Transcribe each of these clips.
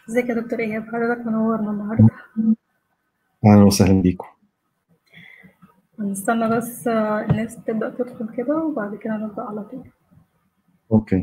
ازيك يا دكتور ايهاب حضرتك منورنا النهارده أهلا وسهلا بيكم هنستنى بس آه، الناس تبدأ تدخل كده وبعد كده نبدأ على طول أوكي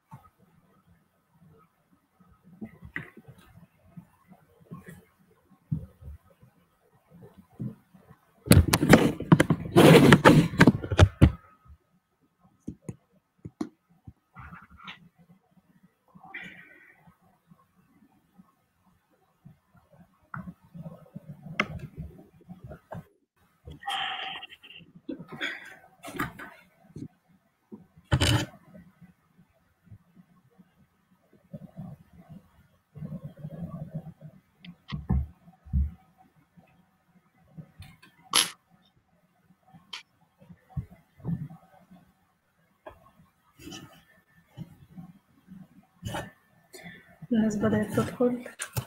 الناس بدأت تدخل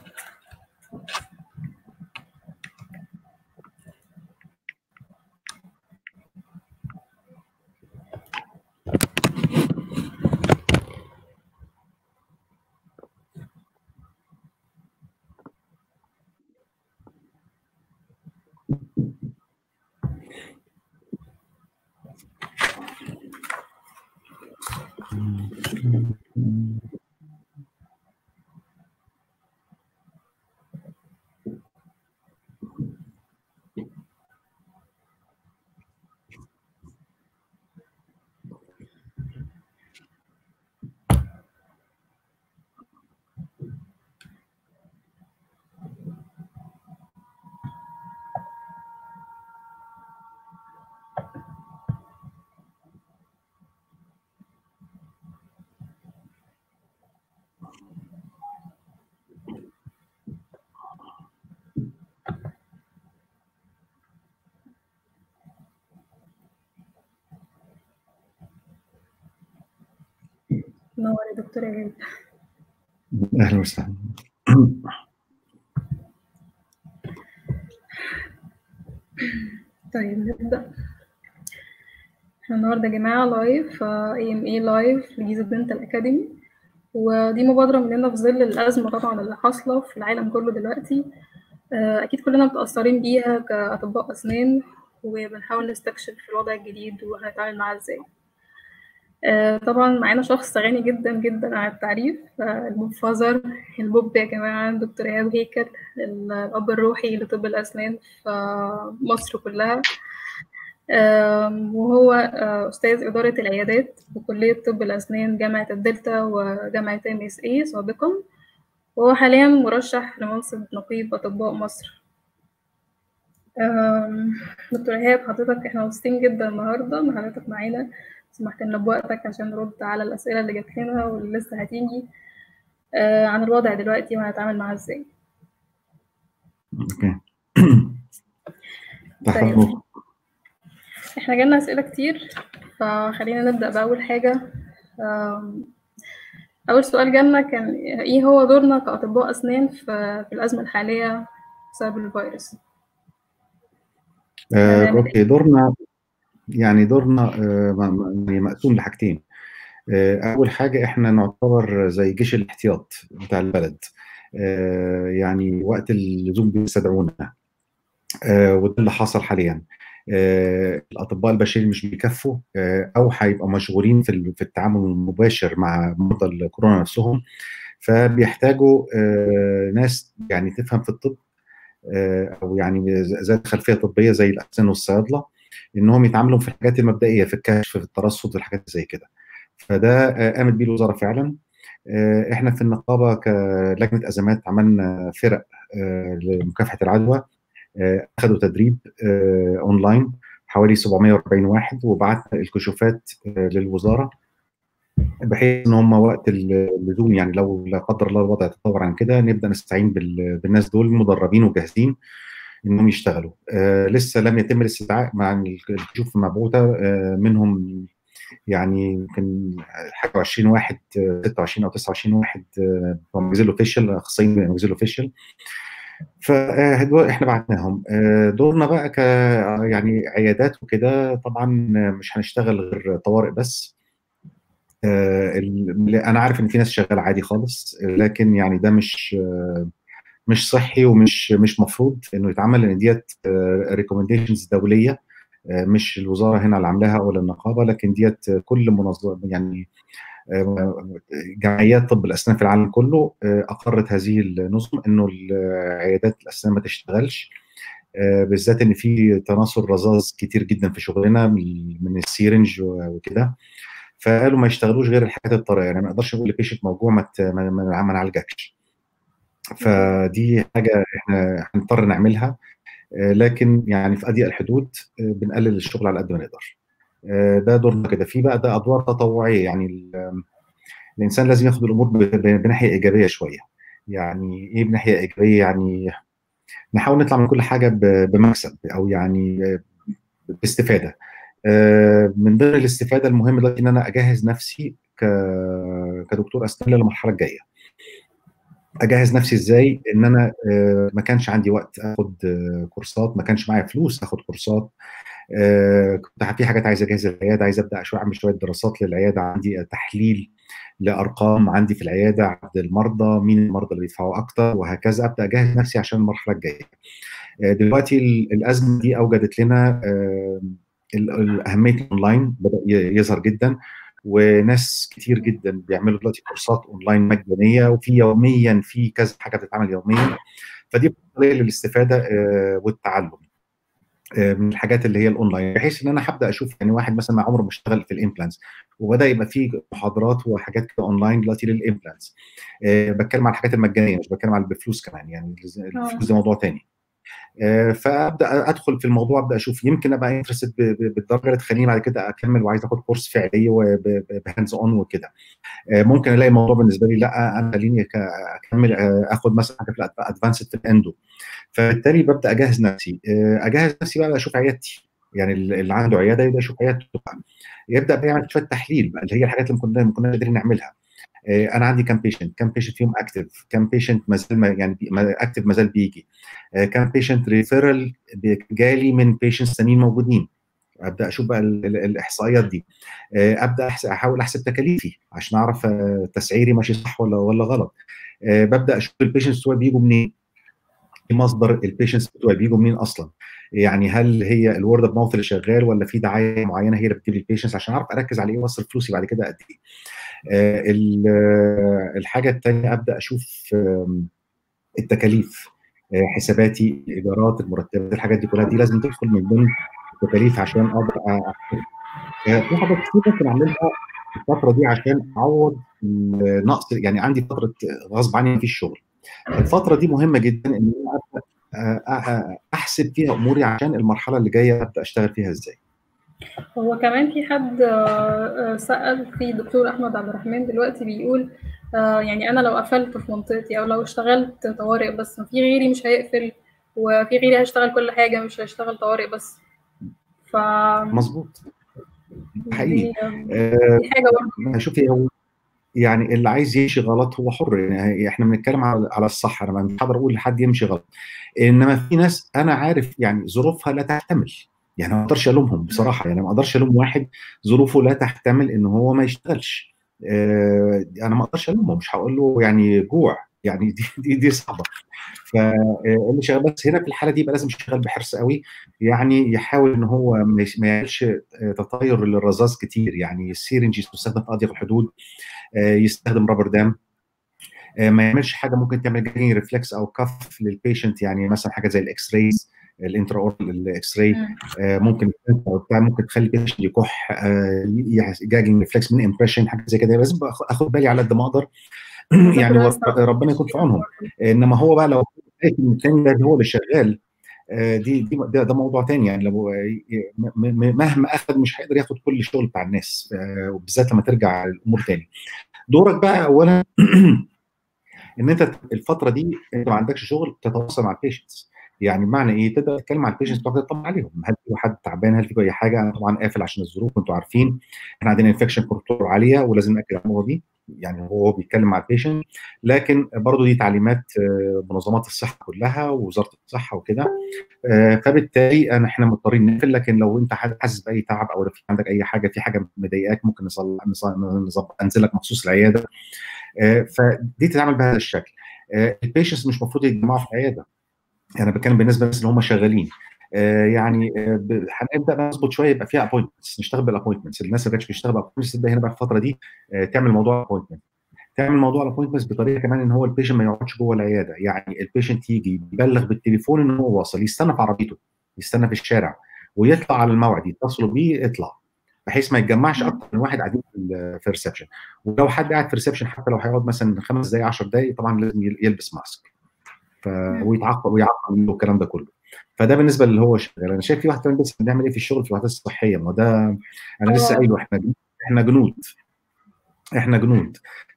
منور يا دكتور ايهاب أهلا وسهلا طيب نبدأ احنا النهارده يا جماعة لايف اي ام اي لايف لجيزة دنتال اكاديمي ودي مبادرة مننا في ظل الأزمة طبعا اللي حاصلة في العالم كله دلوقتي آه، أكيد كلنا متأثرين بيها كأطباء أسنان وبنحاول نستكشف الوضع الجديد وهنتعامل معاه ازاي آه، طبعا معانا شخص غني جدا جدا عن التعريف آه، البوب فازر البوب يا جماعة دكتور إيهاب هيكل الأب الروحي لطب الأسنان في مصر كلها آم، وهو آه، أستاذ إدارة العيادات بكلية طب الأسنان جامعة الدلتا وجامعة ام اس اي سابقا وهو حاليا مرشح لمنصب نقيب أطباء مصر آم، دكتور إيهاب حضرتك احنا مبسوطين جدا النهاردة إن حضرتك معانا سمحت لنا بوقتك عشان نرد على الأسئلة اللي جات لنا واللي لسه هتيجي آه، عن الوضع دلوقتي وهنتعامل معاه ازاي أوكي تحت طيب أمرك احنا جالنا أسئلة كتير فخلينا نبدأ بأول حاجة آم، أول سؤال جالنا كان إيه هو دورنا كأطباء أسنان في في الأزمة الحالية بسبب الفيروس؟ آه، هنعمل إيه؟ أوكي دورنا يعني دورنا آه، م- م- يعني مقسوم لحاجتين آه، أول حاجة إحنا نعتبر زي جيش الاحتياط بتاع البلد آه، يعني وقت اللزوم بيستدعونا آه، وده اللي حصل حاليا آه، الاطباء البشريين مش بيكفوا آه، او هيبقوا مشغولين في ال- في التعامل المباشر مع مرضى الكورونا نفسهم فبيحتاجوا آه، ناس يعني تفهم في الطب آه، او يعني ز- ذات خلفيه طبيه زي الاسنان والصيادله انهم يتعاملوا في الحاجات المبدئيه في الكشف في الترصد والحاجات زي كده فده آه، قامت بيه الوزاره فعلا آه، احنا في النقابه كلجنه ازمات عملنا فرق آه، لمكافحه العدوى آه، اخذوا تدريب آه، اونلاين حوالي 740 واحد وبعتنا الكشوفات آه، للوزاره بحيث ان هم وقت اللزوم يعني لو لا قدر الله الوضع تطور عن كده نبدا نستعين بال- بالناس دول مدربين وجاهزين انهم يشتغلوا آه لسه لم يتم الاستدعاء مع الكشوف المبعوثه آه منهم يعني يمكن حاجه 20 واحد آه، 26 او 29 واحد آه، بتوع ماجزيل اوفيشال اخصائيين من ماجزيل اوفيشال فدول احنا بعتناهم آه، دورنا بقى ك يعني عيادات وكده طبعا مش هنشتغل غير طوارئ بس آه، ال- انا عارف ان في ناس شغاله عادي خالص لكن يعني ده مش آه، مش صحي ومش مش مفروض انه يتعمل لان ديت ريكومنديشنز دوليه آه، مش الوزاره هنا اللي عاملاها ولا النقابه لكن ديت كل منظمه يعني آه، جمعيات طب الاسنان في العالم كله آه، اقرت هذه النظم انه عيادات الاسنان ما تشتغلش آه، بالذات ان في تناثر رذاذ كتير جدا في شغلنا من من السيرنج وكده فقالوا ما يشتغلوش غير الحاجات الطارئه يعني ما نقدرش نقول لبيشنت موجوع ما ت- ما ما- ما نعالجكش فدي حاجه احنا هنضطر نعملها آه، لكن يعني في اضيق الحدود آه، بنقلل الشغل على قد ما نقدر آه، ده دورنا كده في بقى ده ادوار تطوعيه يعني ال- الانسان لازم ياخد الامور ب- ب- بناحيه ايجابيه شويه يعني ايه بناحيه ايجابيه يعني نحاول نطلع من كل حاجه ب- بمكسب او يعني آه، باستفاده آه، من ضمن الاستفاده المهمه دلوقتي ان انا اجهز نفسي ك- كدكتور اسنان للمرحله الجايه اجهز نفسي ازاي ان انا آه، ما كانش عندي وقت اخد آه، كورسات ما كانش معايا فلوس اخد كورسات آه، كنت في حاجات عايز اجهز العياده عايز ابدا شويه اعمل شويه دراسات للعياده عندي تحليل لارقام عندي في العياده عدد المرضى مين المرضى اللي بيدفعوا اكتر وهكذا ابدا اجهز نفسي عشان المرحله الجايه آه، دلوقتي ال- الازمه دي اوجدت لنا آه، ال- ال- اهميه الاونلاين بدا ي- يظهر جدا وناس كتير جدا بيعملوا دلوقتي كورسات اونلاين مجانيه وفي يوميا في كذا حاجه بتتعمل يوميا فدي طريقه للاستفاده آه، والتعلم آه، من الحاجات اللي هي الاونلاين بحيث ان انا هبدا اشوف يعني واحد مثلا ما عمره ما اشتغل في الامبلانتس وبدا يبقى في محاضرات وحاجات كده اونلاين دلوقتي للامبلانتس أه بتكلم على الحاجات المجانيه مش بتكلم على بفلوس كمان يعني الفلوس ده موضوع تاني أه فابدا ادخل في الموضوع ابدا اشوف يمكن ابقى انترستد بالدرجه اللي تخليني بعد كده اكمل وعايز اخد كورس فعلي وبهاندز اون وكده أه ممكن الاقي الموضوع بالنسبه لي لا انا خليني اكمل اخد مثلا حاجه في ادفانسد في الاندو فبالتالي ببدا اجهز نفسي اجهز نفسي بقى اشوف عيادتي يعني اللي عنده عياده يبدا يشوف عيادته بقى يبدا بقى يعمل شويه تحليل بقى اللي هي الحاجات اللي كنا ما كناش قادرين نعملها انا عندي كام بيشنت كام بيشنت فيهم اكتف كام بيشنت ما زال يعني اكتف ما زال بيجي كام بيشنت ريفيرال جالي من بيشنتس ثانيين موجودين ابدا اشوف بقى الاحصائيات دي ابدا احاول احسب تكاليفي عشان اعرف تسعيري ماشي صح ولا ولا غلط ببدا اشوف البيشنتس بتوعي بيجوا منين مصدر البيشنتس بتوعي بيجوا منين اصلا يعني هل هي الورد اوف ماوث اللي شغال ولا في دعايه معينه هي اللي بتجيب لي البيشنتس عشان اعرف اركز على ايه واصرف فلوسي بعد كده قد ايه آه الحاجه الثانيه ابدا اشوف آه التكاليف آه حساباتي الايجارات المرتبات الحاجات دي كلها دي لازم تدخل من ضمن التكاليف عشان اقدر في حاجات كتير ممكن اعملها الفتره دي عشان اعوض نقص يعني عندي فتره غصب عني في الشغل الفتره دي مهمه جدا ان انا ابدا احسب فيها اموري عشان المرحله اللي جايه ابدا اشتغل فيها ازاي هو كمان في حد سأل في دكتور أحمد عبد الرحمن دلوقتي بيقول يعني أنا لو قفلت في منطقتي أو لو اشتغلت طوارئ بس في غيري مش هيقفل وفي غيري هيشتغل كل حاجة مش هيشتغل طوارئ بس ف مظبوط حقيقي دي حاجة برضه شوفي هو يعني اللي عايز يمشي غلط هو حر يعني احنا بنتكلم على على الصح انا مش هقدر اقول لحد يمشي غلط انما في ناس انا عارف يعني ظروفها لا تحتمل يعني ما اقدرش الومهم بصراحه يعني ما اقدرش الوم واحد ظروفه لا تحتمل ان هو ما يشتغلش آه انا ما اقدرش الومه مش هقول له يعني جوع يعني دي دي, دي صعبه فاللي شغال بس هنا في الحاله دي يبقى لازم يشتغل بحرص قوي يعني يحاول ان هو ما يعملش تطاير للرذاذ كتير يعني السيرنج يستخدم في اضيق الحدود يستخدم رابر دام ما يعملش حاجه ممكن تعمل جاين ريفلكس او كف للبيشنت يعني مثلا حاجه زي الاكس رايز الانترا اورال الاكس راي ممكن بتاع ممكن تخلي البيشنت يكح جاجنج ريفلكس من امبريشن حاجه زي كده لازم اخد بالي على قد ما اقدر يعني ربنا يكون في عونهم انما هو بقى لو الثاني ده هو اللي شغال دي دي ده, ده موضوع تاني يعني لو مهما اخذ مش هيقدر ياخد كل الشغل بتاع الناس وبالذات لما ترجع الامور تاني دورك بقى اولا ان انت الفتره دي انت ما عندكش شغل تتواصل مع البيشنتس يعني بمعنى ايه تبدا تتكلم مع البيشنتس بتوعك تطمن عليهم هل في حد تعبان هل في اي حاجه انا طبعا قافل عشان الظروف انتوا عارفين احنا عندنا انفكشن كنترول عاليه ولازم ناكد على النقطه دي يعني هو بيتكلم مع البيشنت لكن برضه دي تعليمات منظمات الصحه كلها ووزاره الصحه وكده فبالتالي احنا مضطرين نقفل لكن لو انت حاسس باي تعب او في عندك اي حاجه في حاجه مضايقاك ممكن نصلح نظبط انزل لك مخصوص العياده فدي تتعمل بهذا الشكل البيشنتس مش المفروض يتجمعوا في العياده انا يعني بتكلم بالنسبه للناس اللي هم شغالين يعني هنبدا نظبط شويه يبقى فيها ابوينتمنتس نشتغل بالابوينتمنتس الناس اللي كانتش بتشتغل بالابوينتمنتس تبدا هنا بقى في الفتره دي تعمل موضوع ابوينتمنت تعمل موضوع الابوينتمنتس بطريقه كمان ان هو البيشنت ما يقعدش جوه العياده يعني البيشنت يجي يبلغ بالتليفون ان هو واصل يستنى في عربيته يستنى في الشارع ويطلع على الموعد يتصلوا بيه يطلع بحيث ما يتجمعش اكتر من واحد قاعدين في الريسبشن ولو حد قاعد في الريسبشن حتى لو هيقعد مثلا خمس دقائق 10 دقائق طبعا لازم يلبس ماسك ف... ويتعاقب ويعاقب والكلام ده كله فده بالنسبه اللي هو شغال انا شايف في واحد كمان بس بنعمل ايه في الشغل في الوحدات الصحيه ما ده انا لسه قايله احنا احنا جنود احنا جنود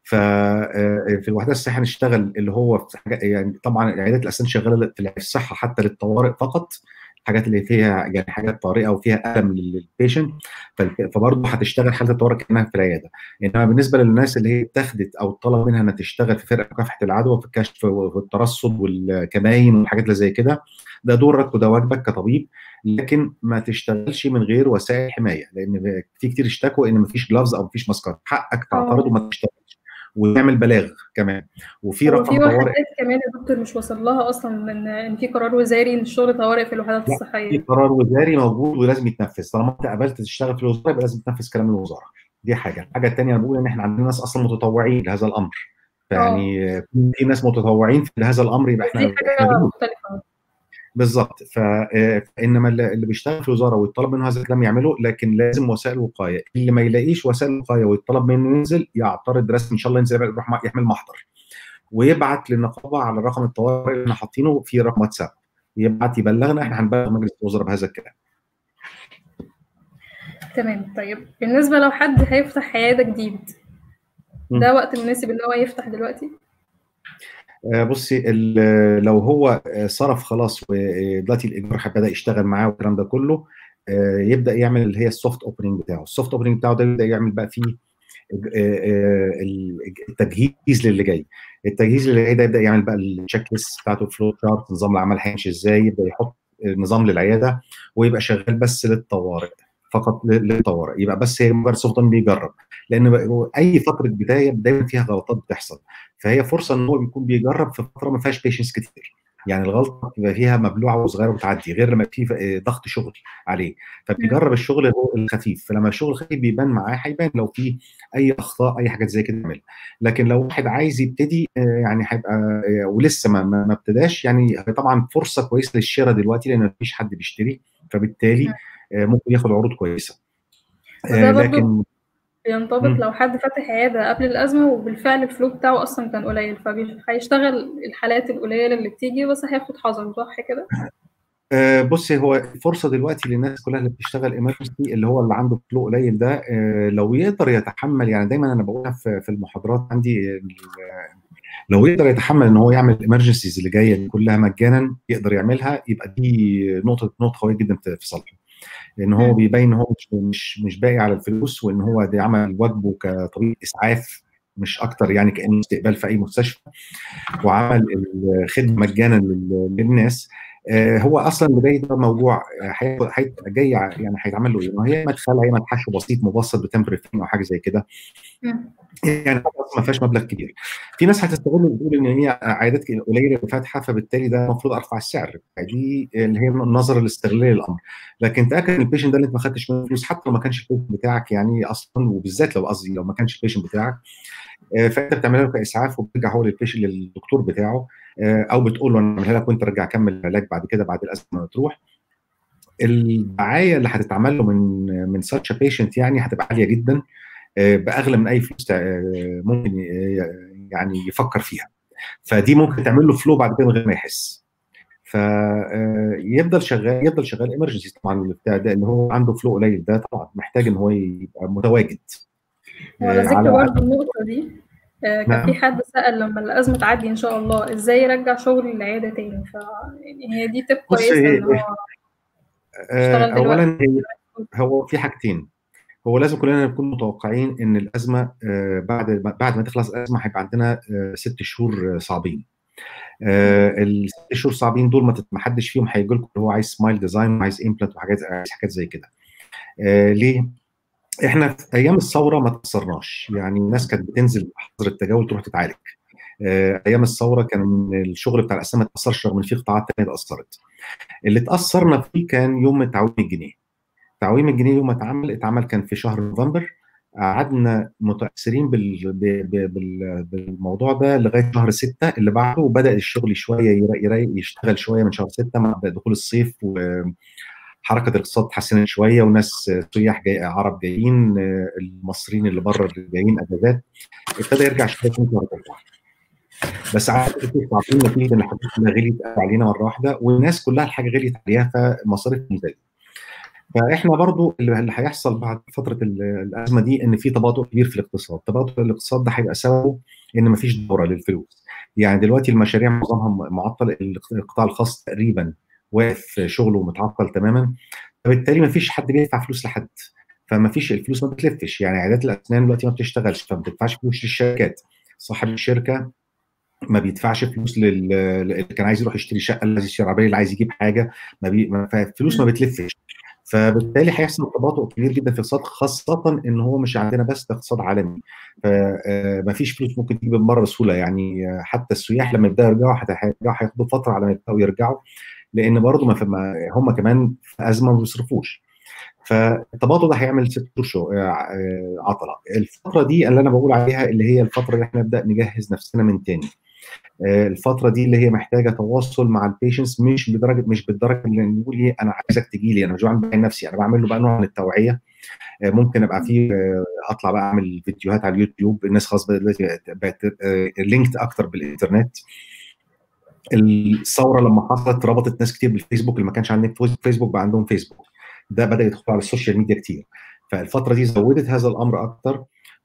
ففي الوحدات الصحيه نشتغل اللي هو في حاجة يعني طبعا العيادات الاساسيه شغاله في الصحه حتى للطوارئ فقط الحاجات اللي فيها يعني حاجات طارئه وفيها الم للبيشنت فبرضه هتشتغل حاله الطوارئ كانها في العياده انما بالنسبه للناس اللي هي اتخذت او طلب منها انها تشتغل في فرقه مكافحه العدوى في الكشف والترصد والكماين والحاجات اللي زي كده ده دورك وده واجبك كطبيب لكن ما تشتغلش من غير وسائل حمايه لان في كتير اشتكوا ان مفيش جلافز او مفيش ماسكات حقك تعترض وما تشتغلش وتعمل بلاغ كمان وفي رقم في طوارئ كمان يا دكتور مش وصل لها اصلا ان ان في قرار وزاري ان الشغل طوارئ في الوحدات الصحيه في قرار وزاري موجود ولازم يتنفذ طالما انت قبلت تشتغل في الوزاره يبقى لازم تنفذ كلام الوزاره دي حاجه الحاجه الثانيه انا بقول ان احنا عندنا ناس اصلا متطوعين لهذا الامر يعني في ناس متطوعين في هذا الامر يبقى احنا دي حاجه مختلفه بالظبط فانما اللي بيشتغل في الوزاره ويطلب منه هذا الكلام يعمله لكن لازم وسائل وقايه اللي ما يلاقيش وسائل وقايه ويطلب منه ينزل يعترض رسمي ان شاء الله ينزل يروح يحمل محضر ويبعت للنقابه على رقم الطوارئ اللي احنا حاطينه في رقم واتساب يبعت يبلغنا احنا هنبلغ مجلس الوزراء بهذا الكلام تمام طيب بالنسبه لو حد هيفتح عياده جديد ده وقت مناسب ان هو يفتح دلوقتي بصي لو هو صرف خلاص ودلوقتي الايجار بدا يشتغل معاه والكلام ده كله يبدا يعمل اللي هي السوفت اوبننج بتاعه السوفت اوبننج بتاعه ده يبدا يعمل بقى فيه التجهيز للي جاي التجهيز للي جاي ده يبدا يعمل بقى التشيك ليست بتاعته الفلو شارت نظام العمل هيمشي ازاي يبدا يحط نظام للعياده ويبقى شغال بس للطوارئ فقط للطوارئ يبقى بس هي مجرد سوفت بيجرب لان اي فتره بدايه دايما فيها غلطات بتحصل فهي فرصه ان هو بيكون بيجرب في فتره ما فيهاش بيشنس كتير يعني الغلطه بتبقى فيها مبلوعه وصغيره وتعدي غير لما في ضغط شغل عليه فبيجرب الشغل الخفيف فلما الشغل الخفيف بيبان معاه هيبان لو في اي اخطاء اي حاجات زي كده يعملها لكن لو واحد عايز يبتدي يعني هيبقى ولسه ما ما ابتداش يعني طبعا فرصه كويسه للشراء دلوقتي لان مفيش حد بيشتري فبالتالي ممكن ياخد عروض كويسه لكن بينطبق لو حد فتح عياده قبل الازمه وبالفعل الفلو بتاعه اصلا كان قليل فهيشتغل الحالات القليله اللي بتيجي بس هياخد حذر صح كده؟ أه بصي هو فرصه دلوقتي للناس كلها اللي بتشتغل ايمرجنسي اللي هو اللي عنده فلو قليل ده أه لو يقدر يتحمل يعني دايما انا بقولها في, في المحاضرات عندي لو يقدر يتحمل ان هو يعمل الامرجنسيز اللي جايه دي كلها مجانا يقدر يعملها يبقى دي نقطه نقطه قويه جدا في صالحه لان هو بيبين ان هو مش مش مش باقي على الفلوس وان هو ده عمل واجبه كطبيب اسعاف مش اكتر يعني كانه استقبال في اي مستشفى وعمل الخدمه مجانا للناس هو اصلا اللي جاي ده موضوع هيبقى جاي يعني هيتعمل له ايه؟ هي مدخل هي حشو بسيط مبسط بتمبريفين او حاجه زي كده يعني ما فيهاش مبلغ كبير في ناس هتستغل وتقول ان هي عيادات قليله اللي فاتحه فبالتالي ده المفروض ارفع السعر دي اللي هي النظر الاستغلالي للامر لكن تاكد ان البيشنت ده اللي انت ما خدتش منه فلوس حتى لو ما كانش البيشنت بتاعك يعني اصلا وبالذات لو قصدي لو ما كانش البيشنت بتاعك فانت بتعملها له كاسعاف وبترجع هو للبيشنت للدكتور بتاعه او بتقول له انا اعملها لك وانت رجع كمل العلاج بعد كده بعد الازمه ما تروح الدعايه اللي هتتعمل له من من ساتش بيشنت يعني هتبقى عاليه جدا باغلى من اي فلوس ممكن يعني يفكر فيها فدي ممكن تعمل له فلو بعد كده من غير ما يحس فيفضل شغال يفضل شغال ايمرجنسي طبعا بتاع ده اللي هو عنده فلو قليل ده طبعا محتاج ان هو يبقى متواجد وعلى ذكر برضه النقطه دي كان نعم. في حد سال لما الازمه تعدي ان شاء الله ازاي يرجع شغل العياده تاني ف يعني هي دي تب كويسه ان هو اولا هو في حاجتين هو لازم كلنا نكون متوقعين ان الازمه بعد بعد ما تخلص الازمه هيبقى عندنا ست شهور صعبين الست شهور صعبين دول ما حدش فيهم هيجي لكم هو عايز سمايل ديزاين وعايز امبلانت وحاجات عايز حاجات زي كده ليه؟ احنا في ايام الثوره ما تاثرناش يعني الناس كانت بتنزل حظر التجول تروح تتعالج ايام الثوره كان الشغل بتاع الاسنان ما تاثرش رغم ان في قطاعات ثانيه اتاثرت اللي تاثرنا فيه كان يوم تعويم الجنيه تعويم الجنيه يوم ما اتعمل اتعمل كان في شهر نوفمبر قعدنا متاثرين بال... بال... بالموضوع ده لغايه شهر 6 اللي بعده وبدا الشغل شويه يري... يشتغل شويه من شهر 6 مع دخول الصيف وحركه الاقتصاد اتحسنت شويه وناس سياح جاي عرب جايين المصريين اللي بره اللي جايين اجازات ابتدى يرجع شويه في شهر 4 بس عارف عارفين نتيجه ان الحاجات كلها غليت علينا مره واحده والناس كلها الحاجه غليت عليها فمصاريفهم زادت فاحنا برضو اللي هيحصل بعد فتره الازمه دي ان في تباطؤ كبير في الاقتصاد، تباطؤ الاقتصاد ده هيبقى سببه ان مفيش دوره للفلوس. يعني دلوقتي المشاريع معظمها معطل القطاع الخاص تقريبا واقف شغله متعطل تماما فبالتالي مفيش حد بيدفع فلوس لحد فما فيش الفلوس ما بتلفش يعني عيادات الاسنان دلوقتي ما بتشتغلش فما بتدفعش فلوس للشركات صاحب الشركه ما بيدفعش فلوس لل اللي كان عايز يروح يشتري شقه اللي عايز يشتري عربيه اللي عايز يجيب حاجه ما بي... فالفلوس ما بتلفش فبالتالي هيحصل تباطؤ كبير جدا في الاقتصاد خاصه ان هو مش عندنا بس ده اقتصاد عالمي فما فيش فلوس ممكن تيجي من بره بسهوله يعني حتى السياح لما يبداوا يرجعوا هيرجعوا هياخدوا فتره على ما يبداوا يرجعوا لان برضه ما هم كمان في ازمه ما بيصرفوش فالتباطؤ ده هيعمل ست شهور عطله الفتره دي اللي انا بقول عليها اللي هي الفتره اللي احنا نبدا نجهز نفسنا من تاني الفتره دي اللي هي محتاجه تواصل مع البيشنتس مش بدرجه مش بالدرجه اللي نقول ايه انا عايزك تجي لي انا مش بعمل نفسي انا بعمل له بقى نوع من التوعيه ممكن ابقى فيه اطلع بقى اعمل فيديوهات على اليوتيوب الناس خلاص دلوقتي بقت لينكد اكتر بالانترنت الثوره لما حصلت ربطت ناس كتير بالفيسبوك اللي ما كانش عندهم فيسبوك بقى عندهم فيسبوك ده بدا يدخل على السوشيال ميديا كتير فالفتره دي زودت هذا الامر اكتر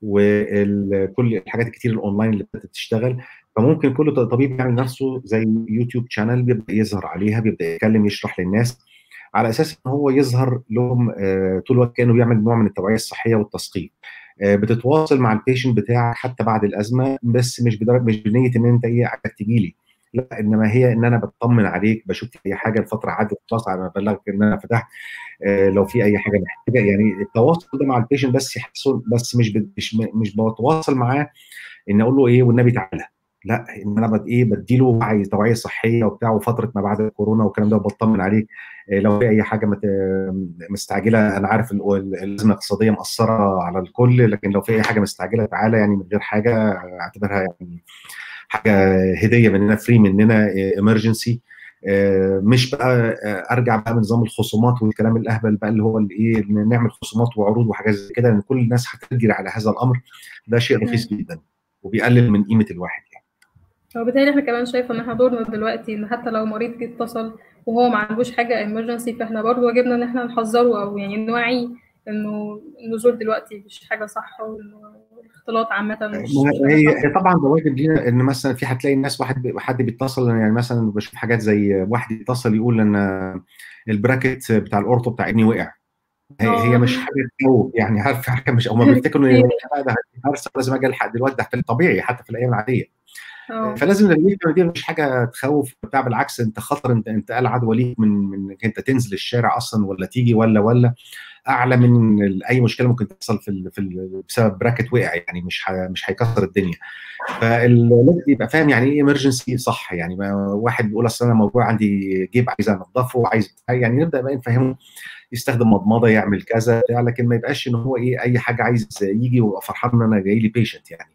وكل الحاجات الكتير الاونلاين اللي بدات تشتغل فممكن كل طبيب يعمل نفسه زي يوتيوب شانل بيبدا يظهر عليها بيبدا يتكلم يشرح للناس على اساس ان هو يظهر لهم طول الوقت كانه بيعمل نوع من التوعيه الصحيه والتثقيف بتتواصل مع البيشنت بتاعك حتى بعد الازمه بس مش بدرجه مش بنيه ان انت ايه عايزك تجي لي لا انما هي ان انا بطمن عليك بشوف اي حاجه الفتره عدت خلاص على ما بلغك ان انا فتحت لو في اي حاجه محتاجه يعني التواصل ده مع البيشنت بس يحصل بس مش مش مش بتواصل معاه ان اقول له ايه والنبي تعالى لا ان انا بد ايه بديله وعي توعيه صحيه وبتاع وفتره ما بعد الكورونا والكلام ده وبطمن عليه لو في اي حاجه مت... مستعجله انا عارف الازمه الاقتصاديه مأثره على الكل لكن لو في اي حاجه مستعجله تعالى يعني من غير حاجه اعتبرها يعني حاجه هديه مننا فري مننا ايمرجنسي مش بقى ارجع بقى من نظام الخصومات والكلام الاهبل بقى اللي هو الايه نعمل خصومات وعروض وحاجات زي كده لان كل الناس هتجري على هذا الامر ده شيء رخيص جدا وبيقلل من قيمه الواحد يعني وبالتالي احنا كمان شايفه ان احنا دورنا دلوقتي ان حتى لو مريض جه اتصل وهو ما عندوش حاجه ايمرجنسي فاحنا برضه واجبنا ان احنا نحذره او يعني نوعيه انه النزول دلوقتي مش حاجه صح وانه الاختلاط عامه مش هي هي طبعا ده واجب لينا ان مثلا في هتلاقي الناس واحد حد بيتصل يعني مثلا بشوف حاجات زي واحد يتصل يقول ان البراكت بتاع الاورتو بتاع ابني وقع هي, هي مش حاجه تخوف يعني عارف حاجه مش هم بيفتكروا ان ده لازم اجي الحق دلوقتي ده طبيعي حتى في الايام العاديه أوه. فلازم دي مش حاجه تخوف بتاع بالعكس انت خطر انت انت قال عدوى ليك من من انت تنزل الشارع اصلا ولا تيجي ولا ولا اعلى من اي مشكله ممكن تحصل في ال في ال بسبب براكت وقع يعني مش مش هيكسر الدنيا فلازم يبقى فاهم يعني ايه ايمرجنسي صح يعني واحد بيقول اصل انا موضوع عندي جيب عايز انضفه عايز يعني نبدا بقى نفهمه يستخدم مضمضه يعمل كذا لكن ما يبقاش ان هو ايه اي حاجه عايز يجي ويبقى فرحان ان انا جاي لي بيشنت يعني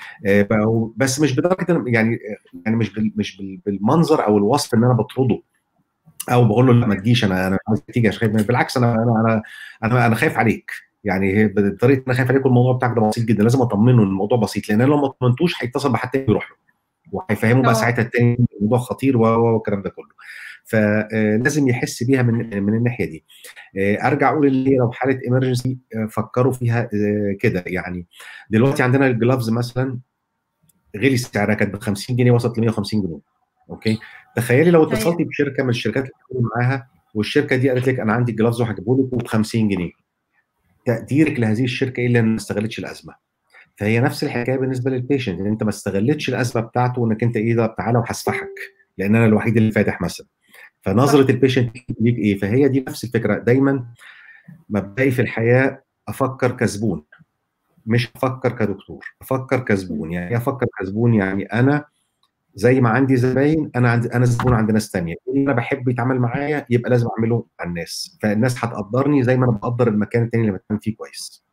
بس مش بدرجه يعني يعني مش مش بالمنظر او الوصف ان انا بطرده او بقول له لا ما تجيش انا انا عايز تيجي عشان خايف بالعكس انا انا انا انا, أنا خايف عليك يعني بطريقه انا خايف عليك والموضوع بتاعك ده بسيط جدا لازم اطمنه ان الموضوع بسيط لان لو ما طمنتوش هيتصل بحد تاني يروح له وهيفهمه بقى ساعتها التاني الموضوع خطير والكلام ده كله فلازم يحس بيها من من الناحيه دي ارجع اقول ان هي لو حاله ايمرجنسي فكروا فيها كده يعني دلوقتي عندنا الجلافز مثلا غلي سعرها كانت ب 50 جنيه وصلت ل 150 جنيه اوكي تخيلي لو اتصلتي بشركه من الشركات اللي بتتكلم معاها والشركه دي قالت لك انا عندي الجلافز وهجيبه لك ب 50 جنيه تقديرك لهذه الشركه ايه اللي ما استغلتش الازمه فهي نفس الحكايه بالنسبه للبيشنت ان انت ما استغلتش الازمه بتاعته وانك انت ايه ده تعالى وهسفحك لان انا الوحيد اللي فاتح مثلا فنظره البيشنت ليك ايه فهي دي نفس الفكره دايما مبدئي في الحياه افكر كزبون مش افكر كدكتور افكر كزبون يعني ايه افكر كزبون يعني انا زي ما عندي زباين انا عندي انا زبون عند ناس ثانيه اللي انا بحب يتعامل معايا يبقى لازم اعمله على الناس فالناس هتقدرني زي ما انا بقدر المكان الثاني اللي بتعامل فيه كويس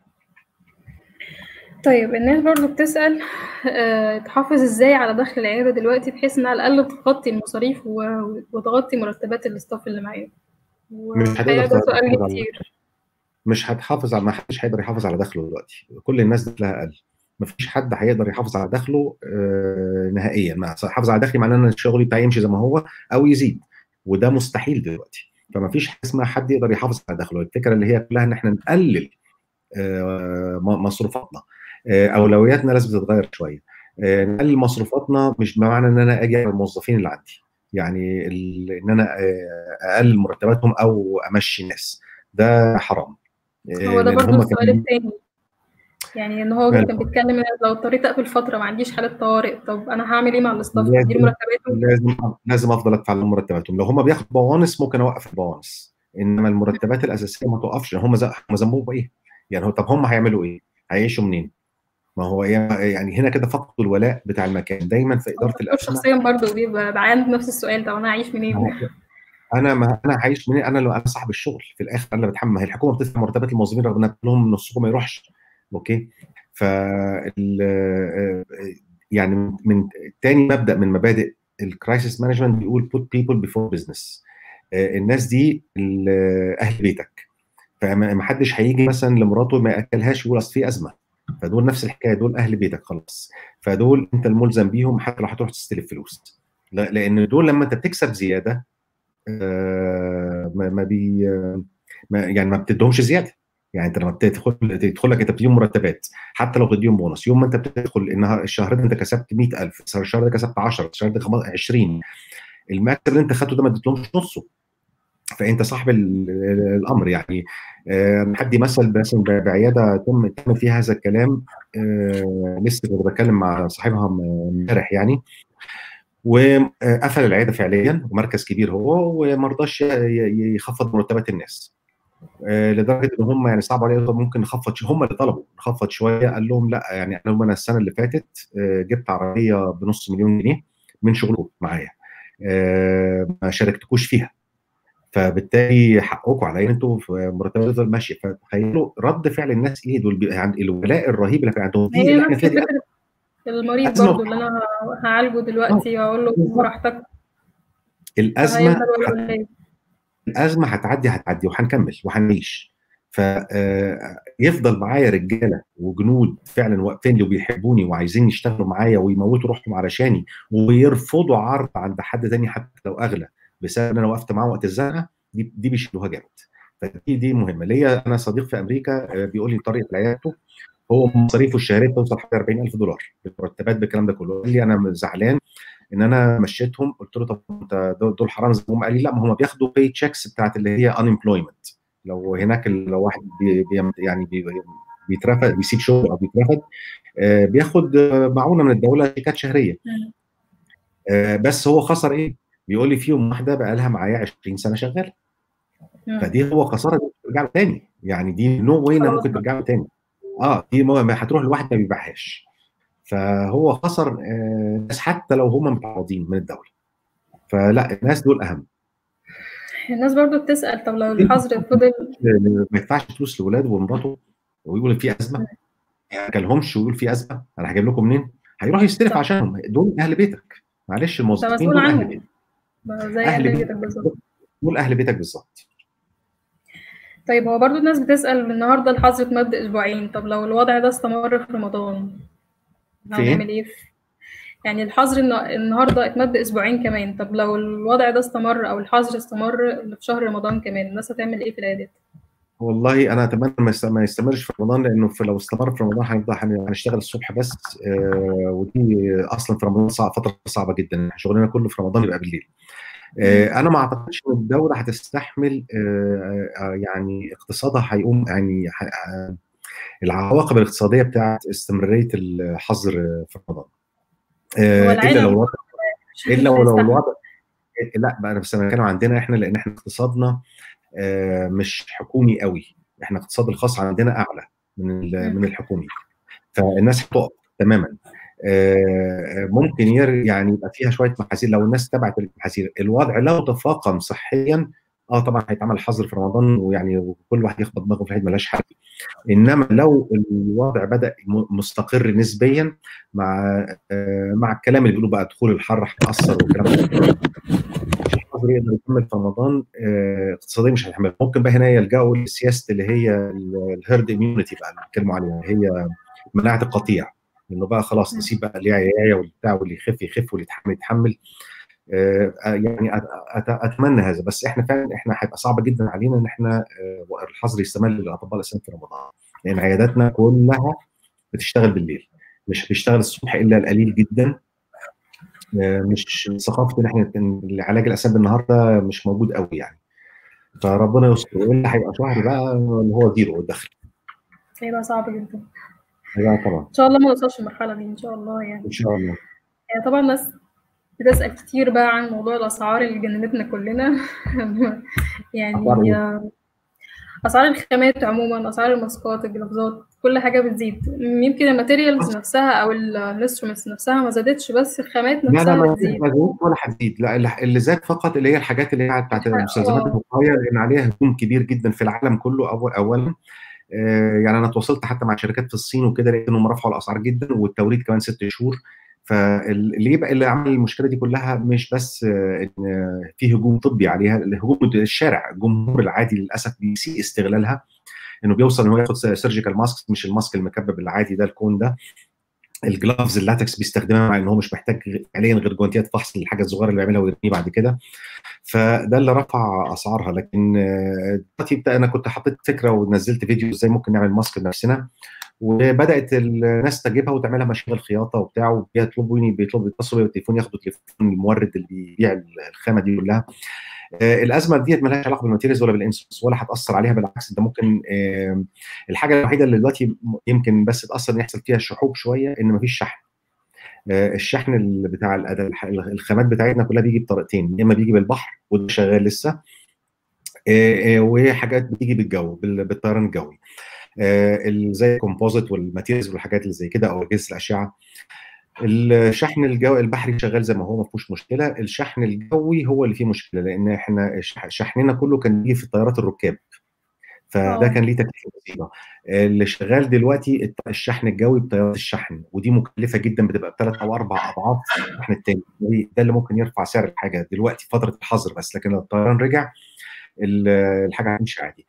طيب الناس برضو بتسأل أه تحافظ ازاي على دخل العيادة دلوقتي بحيث انها على الأقل تغطي المصاريف وتغطي مرتبات الاستاف اللي معايا مش هتقدر ده سؤال كتير مش هتحافظ على ما حدش هيقدر يحافظ على دخله دلوقتي كل الناس دخلها اقل ما فيش حد هيقدر يحافظ على دخله آه نهائيا ما حافظ على دخلي معناه ان الشغل بتاعي يمشي زي ما هو او يزيد وده مستحيل دلوقتي فما فيش حاجه اسمها حد يقدر يحافظ على دخله الفكره اللي هي كلها ان احنا نقلل آه مصروفاتنا آه اولوياتنا لازم تتغير شويه نقلل مصروفاتنا مش بمعنى ان انا اجي على الموظفين اللي عندي يعني ان انا اقلل مرتباتهم او امشي ناس ده حرام هو ده برضه السؤال الثاني يعني ان هو كان بيتكلم لو اضطريت اقفل فتره ما عنديش حالات طوارئ طب انا هعمل ايه مع الاستاف اديله مرتباتهم لازم لازم افضل ادفع لهم مرتباتهم لو هم بياخدوا بوانس ممكن اوقف البوانس انما المرتبات الاساسيه ما توقفش هم هم ذنبهم بايه؟ يعني هو طب هم هيعملوا ايه؟ هيعيشوا منين؟ ما هو يعني هنا كده فقدوا الولاء بتاع المكان دايما في اداره الازمه شخصيا برضه بيبقى عندي نفس السؤال طب انا هعيش منين؟ انا ما انا هعيش منين انا لو انا صاحب الشغل في الاخر انا اللي بتحمل هي الحكومه بتدفع مرتبات الموظفين رغم ان لهم نصكم ما يروحش اوكي ف يعني من تاني مبدا من مبادئ الكرايسيس مانجمنت بيقول put people before business الناس دي اهل بيتك فما حدش هيجي مثلا لمراته ما ياكلهاش يقول اصل في ازمه فدول نفس الحكايه دول اهل بيتك خلاص فدول انت الملزم بيهم حتى لو هتروح تستلف فلوس لان دول لما انت بتكسب زياده ما بي ما يعني ما بتدهمش زياده يعني انت لما بتدخل تدخل لك انت بتديهم مرتبات حتى لو بتديهم بونص يوم ما انت بتدخل النهار الشهر ده انت كسبت 100000 الشهر ده كسبت 10 الشهر ده 20 المكسب اللي انت خدته ده ما اديتلهمش نصه فانت صاحب الامر يعني انا حدي مثل مثلا بعياده تم تم فيها هذا الكلام لسه كنت بتكلم مع صاحبها امبارح يعني وقفل العياده فعليا ومركز كبير هو وما رضاش يخفض مرتبات الناس لدرجه ان هم يعني صعب عليهم ممكن نخفض هم اللي طلبوا نخفض شويه قال لهم لا يعني انا انا السنه اللي فاتت جبت عربيه بنص مليون جنيه من شغلكم معايا ما شاركتكوش فيها فبالتالي حقكم عليا انتوا في مرتبات تفضل ماشيه فتخيلوا رد فعل الناس ايه دول يعني الولاء الرهيب اللي كان عندهم دي اللي احنا فيها المريض برضه اللي انا هعالجه دلوقتي واقول له براحتك الازمه الازمه هتعدي هتعدي وهنكمل وهنعيش فيفضل معايا رجاله وجنود فعلا واقفين لي وبيحبوني وعايزين يشتغلوا معايا ويموتوا روحهم علشاني ويرفضوا عرض عند حد تاني حتى لو اغلى بسبب ان انا وقفت معاه وقت الزنقه دي دي بيشيلوها جامد فدي دي مهمه ليا انا صديق في امريكا بيقول لي طريقه عيادته هو مصاريفه الشهريه بتوصل حوالي 40000 دولار بالمرتبات بالكلام ده كله قال لي انا زعلان ان انا مشيتهم قلت له طب انت دول حرام هم قال لي لا ما هم بياخدوا باي تشيكس بتاعت اللي هي انمبلويمنت لو هناك لو واحد بي بي يعني بي بيترفد بيسيب شغل او بيترفد آه بياخد معونه من الدوله شيكات شهريه آه بس هو خسر ايه؟ بيقول لي فيهم واحده بقى لها معايا 20 سنه شغاله فدي هو خساره ترجع له تاني يعني دي نو واي ممكن ترجع له تاني اه دي هتروح لواحد ما بيبيعهاش فهو خسر ناس آه حتى لو هم متعوضين من الدوله فلا الناس دول اهم الناس برضو بتسال طب لو الحظر فضل ما يدفعش فلوس لاولاده ومراته ويقول في ازمه ما ياكلهمش ويقول في ازمه انا هجيب لكم منين؟ هيروح يستلف عشانهم دول اهل بيتك معلش الموظفين دول اهل بيتك زي اهل بيتك بالظبط دول اهل بيتك بالظبط طيب هو برضو الناس بتسأل النهاردة الحظر اتمد أسبوعين طب لو الوضع ده استمر في رمضان هنعمل إيه؟ يعني الحظر النهاردة اتمد أسبوعين كمان طب لو الوضع ده استمر أو الحظر استمر في شهر رمضان كمان الناس هتعمل إيه في العيادات؟ والله انا اتمنى ما يستمرش في رمضان لانه في لو استمر في رمضان هنفضل هنشتغل الصبح بس آه ودي اصلا في رمضان صعب فتره صعبه جدا شغلنا كله في رمضان يبقى بالليل انا ما اعتقدش ان الدوله هتستحمل يعني اقتصادها هيقوم يعني العواقب الاقتصاديه بتاعت استمراريه الحظر في رمضان الا لو الوضع الا لو الوضع لا بقى انا بس انا بتكلم عندنا احنا لان احنا اقتصادنا مش حكومي قوي احنا الاقتصاد الخاص عندنا اعلى من من الحكومي فالناس هتقف تماما ممكن يعني يبقى فيها شويه محاذير لو الناس تبعت المحاذير الوضع لو تفاقم صحيا اه طبعا هيتعمل حظر في رمضان ويعني كل واحد يخبط دماغه في العيد ملهاش حل انما لو الوضع بدا مستقر نسبيا مع آه مع الكلام اللي بيقولوا بقى دخول الحر هيأثر والكلام ده الحظر يقدر يكمل في رمضان آه اقتصاديا مش هيتحمل ممكن بقى هنا يلجأوا لسياسه اللي هي الهيرد اميونيتي بقى اللي بيتكلموا عليها هي مناعه القطيع انه بقى خلاص نسيب بقى اللي عيايه والبتاع واللي يخف يخف واللي يتحمل يتحمل يعني اتمنى هذا بس احنا فعلا احنا هيبقى صعب جدا علينا ان احنا الحظر يستمر للاطباء الاسنان في رمضان لان عياداتنا كلها بتشتغل بالليل مش بتشتغل الصبح الا القليل جدا مش ثقافه ان احنا علاج الاسنان بالنهار ده مش موجود قوي يعني فربنا يستر والا هيبقى شهر بقى اللي هو زيرو الدخل هيبقى صعب جدا هيبقى طبعا ان شاء الله ما نوصلش المرحله دي ان شاء الله يعني ان شاء الله يعني طبعا الناس بتسأل كتير بقى عن موضوع الأسعار اللي جننتنا كلنا يعني أسعار الخامات عموما أسعار الماسكات الجلافزات كل حاجة بتزيد يمكن الماتيريالز نفسها أو الانسترومنتس نفسها ما زادتش بس الخامات لا نفسها لا ما بتزيد ما زادت ولا هتزيد لا اللي زاد فقط اللي هي الحاجات اللي هي بتاعت مستلزمات الوقايه لان عليها هجوم كبير جدا في العالم كله اول اولا يعني انا تواصلت حتى مع شركات في الصين وكده لقيت انهم رفعوا الاسعار جدا والتوريد كمان ست شهور فاللي يبقى اللي عمل المشكله دي كلها مش بس ان في هجوم طبي عليها الهجوم الشارع الجمهور العادي للاسف بيسيء استغلالها انه بيوصل ان هو ياخد سيرجيكال ماسك مش الماسك المكبب العادي ده الكون ده الجلافز اللاتكس بيستخدمها مع ان هو مش محتاج فعليا غير جوانتيات فحص الحاجه الصغيره اللي بيعملها ويرميه بعد كده فده اللي رفع اسعارها لكن دلوقتي انا كنت حطيت فكره ونزلت فيديو ازاي ممكن نعمل ماسك لنفسنا وبدات الناس تجيبها وتعملها مشاغل خياطه وبتاع وبيطلبوني بيطلبوا بيتصلوا بالتليفون ياخدوا تليفون المورد اللي بيبيع الخامه دي كلها آه الازمه ديت مالهاش علاقه بالماتيريالز ولا بالانسولس ولا هتاثر عليها بالعكس انت ممكن آه الحاجه الوحيده اللي دلوقتي يمكن بس تاثر ان يحصل فيها شحوب شويه ان مفيش شحن آه الشحن بتاع الخامات بتاعتنا كلها بيجي بطريقتين يا اما بيجي بالبحر وده شغال لسه وحاجات بتيجي بالجو بالطيران الجوي زي الكومبوزيت والماتيريالز والحاجات اللي زي كده او اجهزه الاشعه الشحن الجوي البحري شغال زي ما هو ما فيهوش مشكله الشحن الجوي هو اللي فيه مشكله لان احنا شحننا كله كان بيجي في طيارات الركاب فده كان ليه تكلفه بسيطه اللي شغال دلوقتي الشحن الجوي بطيارات الشحن ودي مكلفه جدا بتبقى بثلاث او اربع اضعاف الشحن التاني ده اللي ممكن يرفع سعر الحاجه دلوقتي فتره الحظر بس لكن لو الطيران رجع الحاجه هتمشي عادي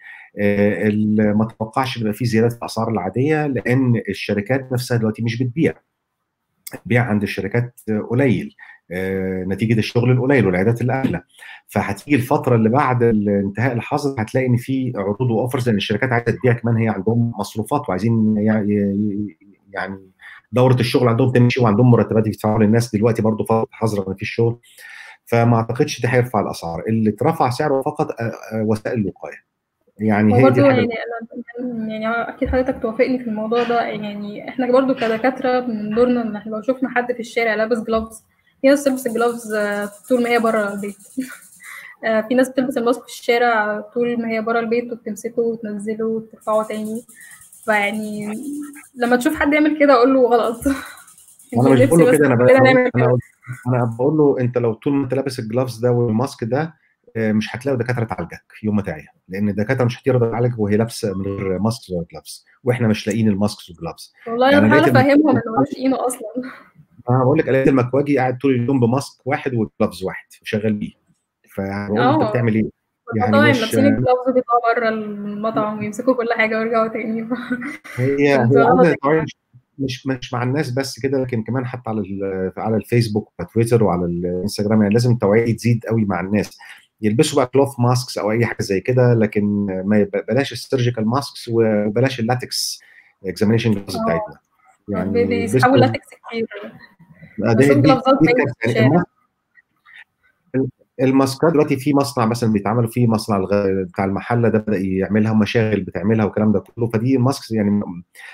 ما تتوقعش يبقى في زيادات في الاسعار العاديه لان الشركات نفسها دلوقتي مش بتبيع البيع عند الشركات قليل نتيجه الشغل القليل والعيادات الاغلى فهتيجي الفتره اللي بعد انتهاء الحظر هتلاقي ان في عروض واوفرز لان الشركات عايزه تبيع كمان هي عندهم مصروفات وعايزين يعني دوره الشغل عندهم تمشي وعندهم مرتبات يدفعوها للناس دلوقتي برضه فتره حظر ما فيش شغل فما اعتقدش ده هيرفع الاسعار اللي اترفع سعره فقط وسائل الوقايه يعني هي دي يعني أنا يعني اكيد حضرتك توافقني في الموضوع ده يعني احنا برضو كدكاتره من دورنا ان احنا لو شفنا حد في الشارع لابس جلافز في ناس تلبس الجلافز طول ما هي بره البيت في ناس بتلبس الماسك في الشارع طول ما هي بره البيت وبتمسكه وتنزله وترفعه تاني فيعني لما تشوف حد يعمل كده اقول له غلط انا مش بقول له كده انا بقول انا انا بقول له انت لو طول ما انت لابس الجلافز ده والماسك ده مش هتلاقي دكاتره تعالجك يوم ما تعيا لان الدكاتره مش هتقدر تعالج وهي لابسه من غير ماسك ولا جلافز واحنا مش لاقيين الماسكس والجلافز والله يعني انا بحاول افهمهم ان ملوش قيمه اصلا انا بقول لك لقيت المكواجي قاعد طول اليوم بماسك واحد وجلافز واحد وشغال بيه فبقول انت بتعمل ايه؟ يعني مش لابسين الجلافز بيطلعوا بره المطعم ويمسكوا كل حاجه ويرجعوا تاني هي هي مش مش مع الناس بس كده لكن كمان حتى على على الفيسبوك وعلى تويتر وعلى الانستجرام يعني لازم التوعيه تزيد قوي مع الناس يلبسوا بقى كلوث ماسكس او اي حاجه زي كده لكن ما بلاش السيرجيكال ماسكس وبلاش اللاتكس اكزامينشن جلافز بتاعتنا يعني بيسحبوا لاتكس كتير دي, دي, دي يعني الماسكات دلوقتي في مصنع مثلا بيتعملوا في مصنع الغ... بتاع المحله ده بدا يعملها ومشاغل بتعملها والكلام ده كله فدي ماسك يعني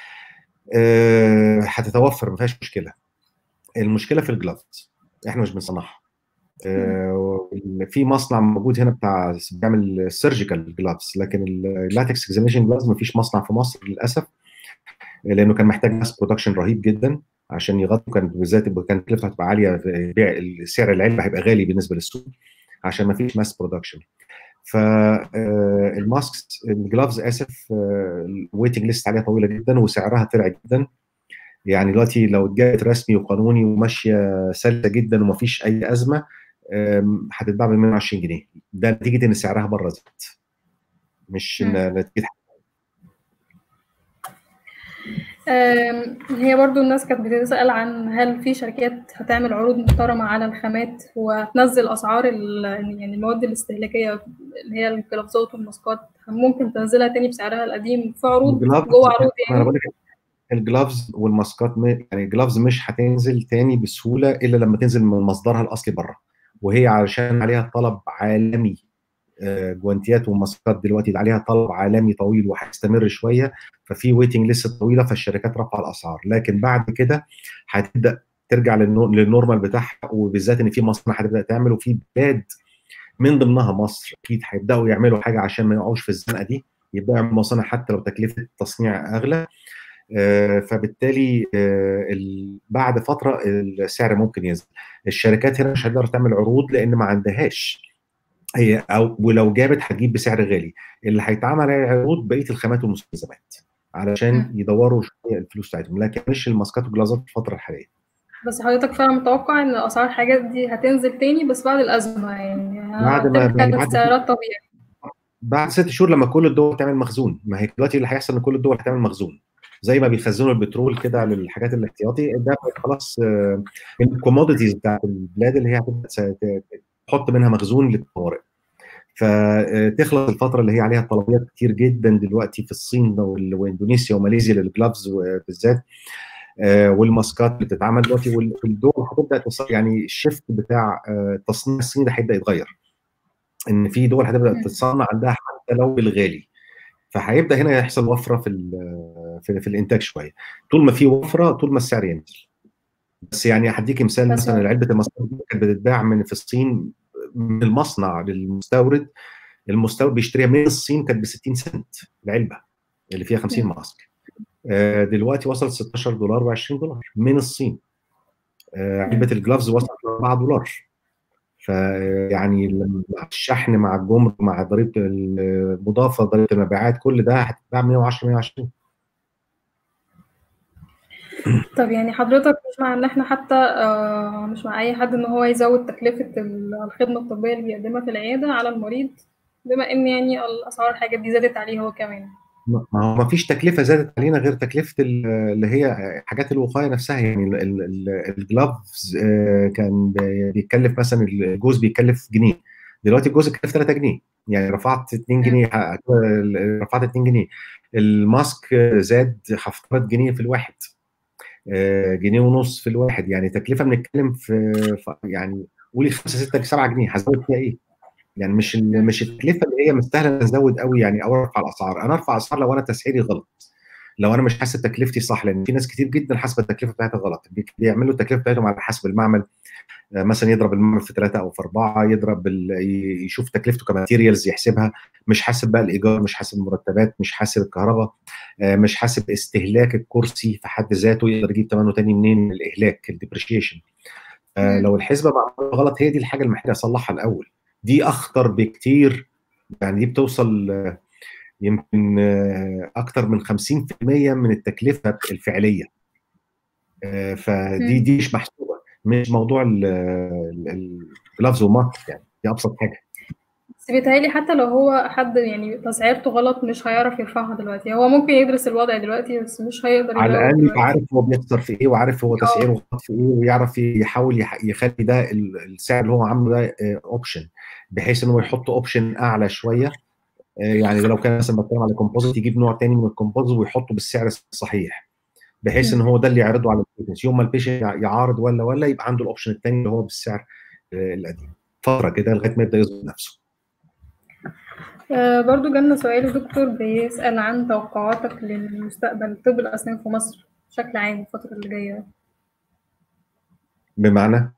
آه، هتتوفر ما فيهاش مشكله المشكله في الجلافز احنا مش بنصنعها آه، في مصنع موجود هنا بتاع بيعمل سيرجيكال جلافز لكن اللاتكس اكزاميشن جلافز ما فيش مصنع في مصر للاسف لانه كان محتاج ماس برودكشن رهيب جدا عشان يغطوا كان بالذات كانت التكلفه هتبقى عاليه بيع سعر العلبه هيبقى غالي بالنسبه للسوق عشان ما فيش ماس برودكشن فالماسكس الجلافز اسف الويتنج ليست عليها طويله جدا وسعرها طلع جدا يعني دلوقتي لو اتجابت رسمي وقانوني وماشيه سلسه جدا ومفيش اي ازمه هتتباع ب 120 جنيه ده نتيجه ان سعرها بره زاد مش نتيجه هي برضو الناس كانت بتسأل عن هل في شركات هتعمل عروض محترمة على الخامات وتنزل أسعار يعني المواد الاستهلاكية اللي هي الجلافزات والماسكات ممكن تنزلها تاني بسعرها القديم في عروض جوه عروض يعني أنا الجلافز والماسكات يعني الجلافز مش هتنزل تاني بسهولة إلا لما تنزل من مصدرها الأصلي بره وهي علشان عليها طلب عالمي جوانتيات وماسكات دلوقتي عليها طلب عالمي طويل وهيستمر شويه ففي ويتنج لسه طويله فالشركات رفع الاسعار لكن بعد كده هتبدا ترجع للنورمال بتاعها وبالذات ان في مصانع هتبدا تعمل وفي بلاد من ضمنها مصر اكيد هيبداوا يعملوا حاجه عشان ما يقعوش في الزنقه دي يبداوا يعملوا مصانع حتى لو تكلفه التصنيع اغلى فبالتالي بعد فتره السعر ممكن ينزل الشركات هنا مش هتقدر تعمل عروض لان ما عندهاش هي او ولو جابت هتجيب بسعر غالي اللي هيتعمل عليه عروض بقيه الخامات والمستلزمات علشان يدوروا شويه الفلوس بتاعتهم لكن مش الماسكات والجلازات في الفتره الحاليه بس حضرتك فعلا متوقع ان اسعار الحاجات دي هتنزل تاني بس بعد الازمه يعني بعد ما بعد سعرات طبيعي بعد ست شهور لما كل الدول تعمل مخزون ما هي دلوقتي اللي هيحصل ان كل الدول هتعمل مخزون زي ما بيخزنوا البترول كده للحاجات الاحتياطي ده خلاص من الكوموديتيز بتاعت البلاد اللي هي هتبدا تحط منها مخزون للطوارئ فتخلص الفتره اللي هي عليها طلبيات كتير جدا دلوقتي في الصين واندونيسيا وماليزيا للجلافز بالذات والماسكات اللي بتتعمل دلوقتي والدول هتبدا يعني الشيفت بتاع تصنيع الصين ده هيبدا يتغير ان في دول هتبدا تتصنع عندها حتى لو بالغالي فهيبدا هنا يحصل وفره في في, في الانتاج شويه طول ما في وفره طول ما السعر ينزل بس يعني هديك مثال مثلا علبه الماسكات كانت بتتباع من في الصين من المصنع للمستورد المستورد بيشتريها من الصين كانت ب 60 سنت العلبه اللي فيها 50 ماسك دلوقتي وصلت 16 دولار و20 دولار من الصين علبه الجلافز وصلت ل 4 دولار فيعني الشحن مع الجمرك مع ضريبه المضافه ضريبه المبيعات كل ده هتتباع 110 120 طب يعني حضرتك مش مع ان احنا حتى آه مش مع اي حد ان هو يزود تكلفه الخدمه الطبيه اللي بيقدمها في العياده على المريض بما ان يعني الاسعار الحاجات دي زادت عليه هو كمان ما هو ما فيش تكلفه زادت علينا غير تكلفه اللي هي حاجات الوقايه نفسها يعني الجلافز كان بيتكلف مثلا الجوز بيكلف جنيه دلوقتي الجوز بيكلف 3 جنيه يعني رفعت 2 جنيه رفعت 2 جنيه الماسك زاد هفترض جنيه في الواحد جنيه ونص في الواحد يعني تكلفه بنتكلم في يعني قولي 5 6 7 جنيه هزود فيها ايه؟ يعني مش مش التكلفه اللي هي مستاهله ان ازود قوي يعني او ارفع الاسعار انا ارفع اسعار لو انا تسعيري غلط لو انا مش حاسب تكلفتي صح لان في ناس كتير جدا حاسبه التكلفه بتاعتها غلط بيعملوا التكلفه بتاعتهم على حسب المعمل مثلا يضرب المعمل في ثلاثه او في اربعه يضرب يشوف تكلفته كماتيريالز يحسبها مش حاسب بقى الايجار مش حاسب المرتبات مش حاسب الكهرباء مش حاسب استهلاك الكرسي في حد ذاته يقدر يجيب ثمنه تاني منين من الاهلاك الديبريشيشن لو الحسبه معموله غلط هي دي الحاجه اللي محتاج اصلحها الاول دي اخطر بكتير يعني دي بتوصل يمكن اكتر من 50% من التكلفه الفعليه فدي دي مش محسوبه مش موضوع الجلافز وماركت يعني دي ابسط حاجه بس بيتهيألي حتى لو هو حد يعني تسعيرته غلط مش هيعرف يرفعها دلوقتي هو ممكن يدرس الوضع دلوقتي بس مش هيقدر على الاقل يبقى عارف هو بيخسر في ايه وعارف هو تسعيره غلط في ايه ويعرف يحاول يخلي ده السعر اللي هو عامله ده اوبشن بحيث ان هو يحط اوبشن اعلى شويه يعني لو كان مثلا بتكلم على كومبوزيت يجيب نوع تاني من الكومبوزيت ويحطه بالسعر الصحيح بحيث ان هو ده اللي يعرضه على البيشنت يوم ما البيشنت يعارض ولا ولا يبقى عنده الاوبشن الثاني اللي هو بالسعر القديم فتره كده لغايه ما يبدا يظبط نفسه آه برضو جالنا سؤال الدكتور بيسأل عن توقعاتك للمستقبل طب الأسنان في مصر بشكل عام الفترة اللي جاية بمعنى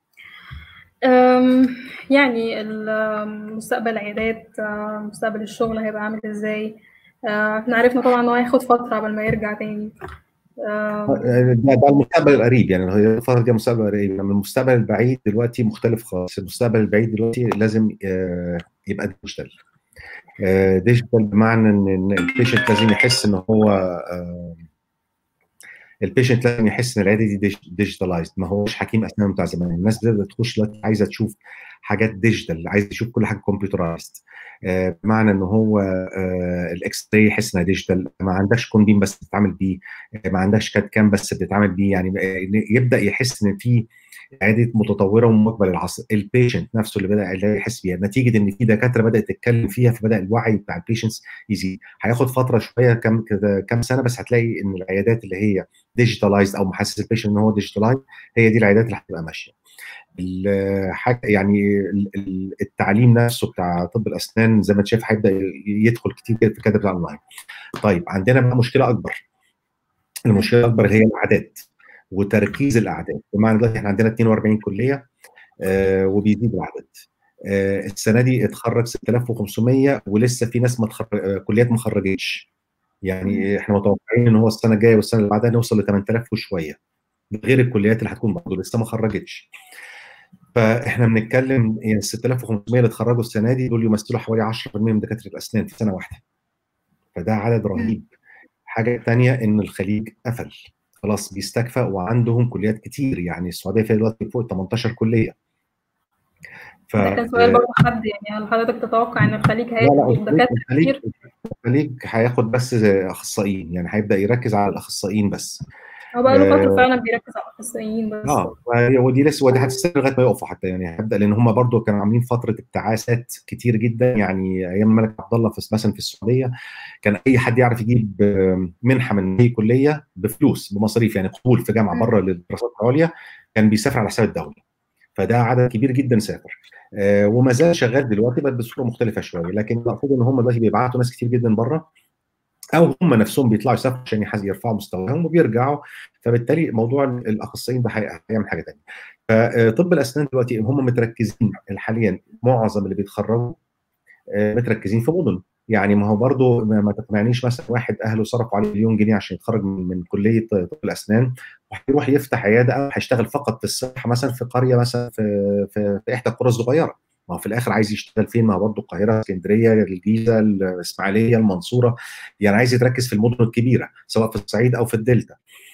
أم، يعني مستقبل العيادات آه، مستقبل الشغل هيبقى عامل ازاي آه، احنا عرفنا طبعا ان هو هياخد فترة قبل ما يرجع تاني آم، ده, ده المستقبل القريب يعني هي الفتره دي المستقبل القريب لما المستقبل البعيد دلوقتي مختلف خالص المستقبل البعيد دلوقتي لازم آه، يبقى ديجيتال آه، ديجيتال بمعنى ان إن البيشنت لازم يحس ان هو آه، البيشنت لازم يحس ان العياده دي ديجيتالايزد ما هوش حكيم اسنان بتاع زمان الناس بدات تخش دلوقتي عايزه تشوف حاجات ديجيتال عايزه تشوف كل حاجه كمبيوترايزد بمعنى ان هو الاكس راي يحس انها ديجيتال ما عندكش كوندين بس بتتعامل بيه آه، ما عندكش كات كام بس بتتعامل بيه يعني آه، يبدا يحس ان في عياده متطوره ومقبل العصر البيشنت نفسه اللي بدا اللي يحس بيها نتيجه ان في دكاتره بدات تتكلم فيها فبدا الوعي بتاع البيشنتس يزيد هياخد فتره شويه كام كده كام سنه بس هتلاقي ان العيادات اللي هي ديجيتالايزد او محسس البيشنت ان هو ديجيتالايزد هي دي العيادات اللي هتبقى ماشيه الحاجه يعني ال- ال- التعليم نفسه بتاع طب الاسنان زي ما انت شايف هيبدا يدخل كتير في الكتاب بتاع اونلاين طيب عندنا بقى مشكله اكبر المشكله الاكبر هي الاعداد وتركيز الاعداد بمعنى دلوقتي احنا عندنا 42 كليه آه وبيزيد العدد آه السنه دي اتخرج 6500 ولسه في ناس ما تخرج آه كليات ما خرجتش يعني احنا متوقعين ان هو السنه الجايه والسنه اللي بعدها نوصل ل 8000 وشويه غير الكليات اللي هتكون برضه لسه ما خرجتش فاحنا بنتكلم يعني 6500 اللي اتخرجوا السنه دي دول يمثلوا حوالي 10% من دكاتره الاسنان في سنه واحده فده عدد رهيب حاجه ثانيه ان الخليج قفل خلاص بيستكفى وعندهم كليات كتير يعني السعوديه فيها دلوقتي فوق 18 كليه ف ده كان سؤال برضه حد يعني هل حضرتك تتوقع ان الخليج لا لا هياخد دكاترة الخليج كتير؟ الخليج هياخد بس اخصائيين يعني هيبدا يركز على الاخصائيين بس هو بقى له فترة آه، فعلا بيركز على الأخصائيين بس اه وهي- ودي لسه ودي هتستمر لغايه ما يقفوا حتى يعني هيبدا لان هم برضو كانوا عاملين فتره ابتعاثات كتير جدا يعني ايام الملك عبد الله في مثلا في السعوديه كان اي حد يعرف يجيب آه، منحه من اي كليه بفلوس بمصاريف يعني قبول في جامعه مم. بره للدراسات العليا كان بيسافر على حساب الدوله فده عدد كبير جدا سافر آه، وما زال شغال دلوقتي بس بصوره مختلفه شويه لكن المفروض ان هم دلوقتي بيبعتوا ناس كتير جدا بره او هم نفسهم بيطلعوا يسافروا عشان يحز- يرفعوا مستواهم وبيرجعوا فبالتالي موضوع الاخصائيين ده هي- هيعمل حاجه ثانيه. فطب الاسنان دلوقتي هم متركزين حاليا معظم اللي بيتخرجوا آه، متركزين في مدن يعني ما هو برضو ما ما تقنعنيش مثلا واحد اهله صرفوا عليه مليون جنيه عشان يتخرج من من كليه طب الاسنان وهيروح يفتح عياده او هيشتغل فقط في الصحه مثلا في قريه مثلا في في, في احدى القرى الصغيره ما هو في الاخر عايز يشتغل فين ما هو برضه القاهره اسكندريه الجيزه الاسماعيليه المنصوره يعني عايز يتركز في المدن الكبيره سواء في الصعيد او في الدلتا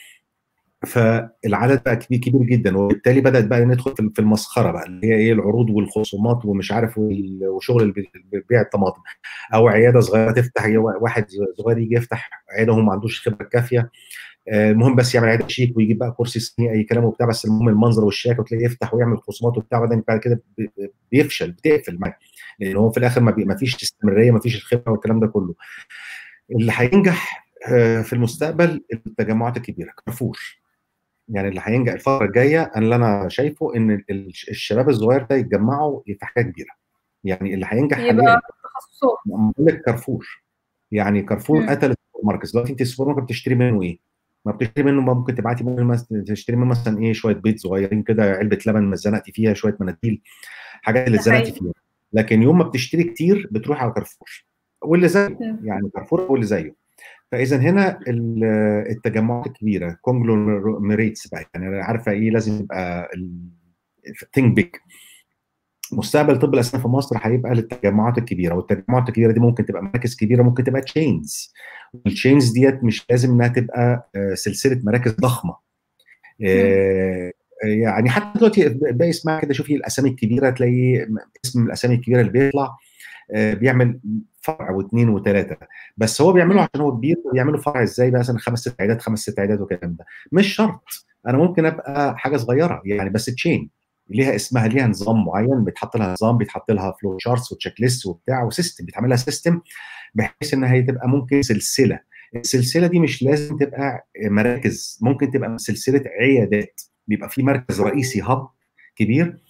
فالعدد بقى كبير كبير جدا وبالتالي بدات بقى ندخل في- في المسخره بقى اللي هي ايه العروض والخصومات ومش عارف وال- وشغل البي- بيع الطماطم او عياده صغيره تفتح واحد صغير يجي يفتح عياده وهو ما عندوش خبره كافيه آه، المهم بس يعمل عياده شيك ويجيب بقى كرسي صيني اي كلام وبتاع بس المهم المنظر والشياكه وتلاقيه يفتح ويعمل خصومات وبتاع بعدين بعد كده بي- بيفشل بتقفل معاه لان هو في الاخر ما, بي ما فيش استمراريه ما فيش الخبره والكلام ده كله اللي هينجح آه، في المستقبل التجمعات الكبيره كارفور يعني اللي هينجح الفتره الجايه انا اللي انا شايفه ان ال- ال- الشباب الصغير ده يتجمعوا في حاجه كبيره يعني اللي هينجح حاليا يبقى تخصصات بقول لك كارفور يعني كارفور مم. قتل السوبر ماركت دلوقتي انت السوبر ماركت بتشتري منه ايه؟ ما بتشتري منه ما ممكن تبعتي منه مثلا تشتري منه مثلا ايه شويه بيض صغيرين كده علبه لبن ما اتزنقتي فيها شويه مناديل حاجات اللي ده اتزنقتي حقيقي. فيها لكن يوم ما بتشتري كتير بتروح على كارفور واللي زيه مم. يعني كارفور واللي زيه فاذا هنا ال- التجمعات الكبيره كونجلوميريتس بقى يعني عارفه ايه لازم يبقى ثينك بيج مستقبل طب الاسنان في مصر هيبقى للتجمعات الكبيره والتجمعات الكبيره دي ممكن تبقى مراكز كبيره ممكن تبقى تشينز والتشينز ديت مش لازم انها تبقى آه، سلسله مراكز ضخمه آه، يعني حتى دلوقتي باقي اسمها كده شوفي الاسامي الكبيره تلاقي اسم من الاسامي الكبيره اللي بيطلع آه، بيعمل فرع واثنين وثلاثه بس هو بيعمله عشان هو كبير بيعملوا فرع ازاي بقى مثلا خمس ست عيادات خمس ست عيادات والكلام ده مش شرط انا ممكن ابقى حاجه صغيره يعني بس تشين ليها اسمها ليها نظام معين بيتحط لها نظام بيتحط لها فلو شارتس وتشيك ليست وبتاع وسيستم بيتعمل لها سيستم بحيث ان هي تبقى ممكن سلسله السلسله دي مش لازم تبقى مراكز ممكن تبقى سلسله عيادات بيبقى في مركز رئيسي هب كبير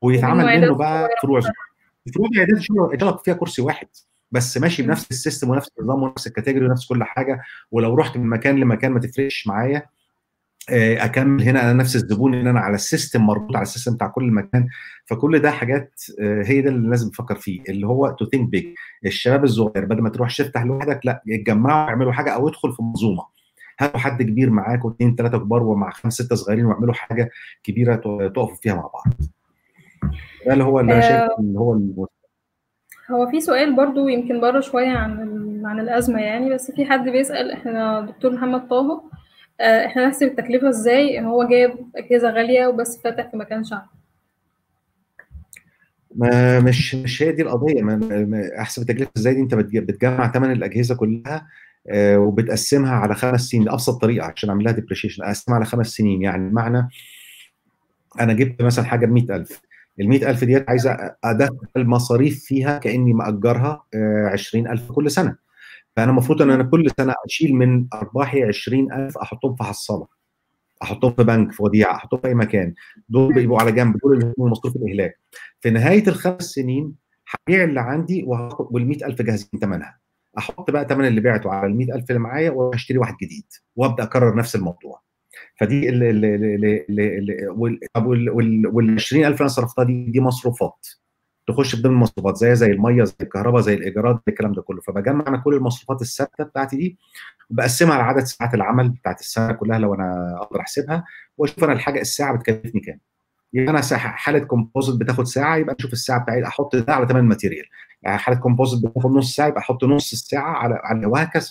ويتعمل معدات منه بقى صغيرة فروع صغيرة. الفروع دي عادات يشتغل فيها كرسي واحد بس ماشي مم. بنفس السيستم ونفس النظام ونفس الكاتيجوري ونفس كل حاجه ولو رحت من مكان لمكان ما تفرقش معايا آه، اكمل هنا انا نفس الزبون ان انا على السيستم مربوط على السيستم بتاع كل مكان فكل ده حاجات آه، هي ده اللي لازم نفكر فيه اللي هو تو ثينك بيج الشباب الصغير بدل ما تروح تفتح لوحدك لا اتجمعوا اعملوا حاجه او ادخل في منظومه هاتوا حد كبير معاك واثنين ثلاثه كبار ومع خمس سته صغيرين واعملوا حاجه كبيره تقفوا فيها مع بعض ده اللي هو اللي انا شايف اللي هو الم- هو في سؤال برضو يمكن بره شوية عن ال- عن الأزمة يعني بس في حد بيسأل احنا دكتور محمد طه آه، احنا نحسب التكلفة ازاي ان هو جايب أجهزة غالية وبس فاتح في مكان شعبي ما مش مش هي دي القضيه ما ما- احسب التكلفه ازاي دي انت بتج- بتجمع ثمن الاجهزه كلها آه، وبتقسمها على خمس سنين دي ابسط طريقه عشان اعمل لها ديبريشيشن اقسمها على خمس سنين يعني بمعنى انا جبت مثلا حاجه ب 100000 ال 100000 ديت عايزه ادخل المصاريف فيها كاني ماجرها آه، 20000 كل سنه فانا المفروض ان انا كل سنه اشيل من ارباحي 20000 احطهم في حصاله احطهم في بنك في وديعه احطهم في اي مكان دول بيبقوا على جنب دول اللي هم مصروف الاهلاك في نهايه الخمس سنين هبيع اللي عندي وهاخد وال 100000 جاهزين ثمنها احط بقى ثمن اللي بعته على ال 100000 اللي معايا واشتري واحد جديد وابدا اكرر نفس الموضوع فدي ال ال ال ال ال وال طب وال وال وال 20000 اللي انا صرفتها دي دي مصروفات تخش في ضمن المصروفات زي زي الميه زي الكهرباء زي الايجارات زي الكلام ده كله فبجمع انا كل المصروفات الثابته بتاعتي دي وبقسمها على عدد ساعات العمل بتاعت السنه كلها لو انا اقدر احسبها واشوف انا الحاجه الساعه بتكلفني كام يبقى انا ساعة- حاله كومبوزيت بتاخد ساعه يبقى اشوف الساعه بتاعي احط ده على ثمن ماتيريال يعني حاله كومبوزيت بتاخد نص ساعه يبقى احط نص الساعه على على وهكذا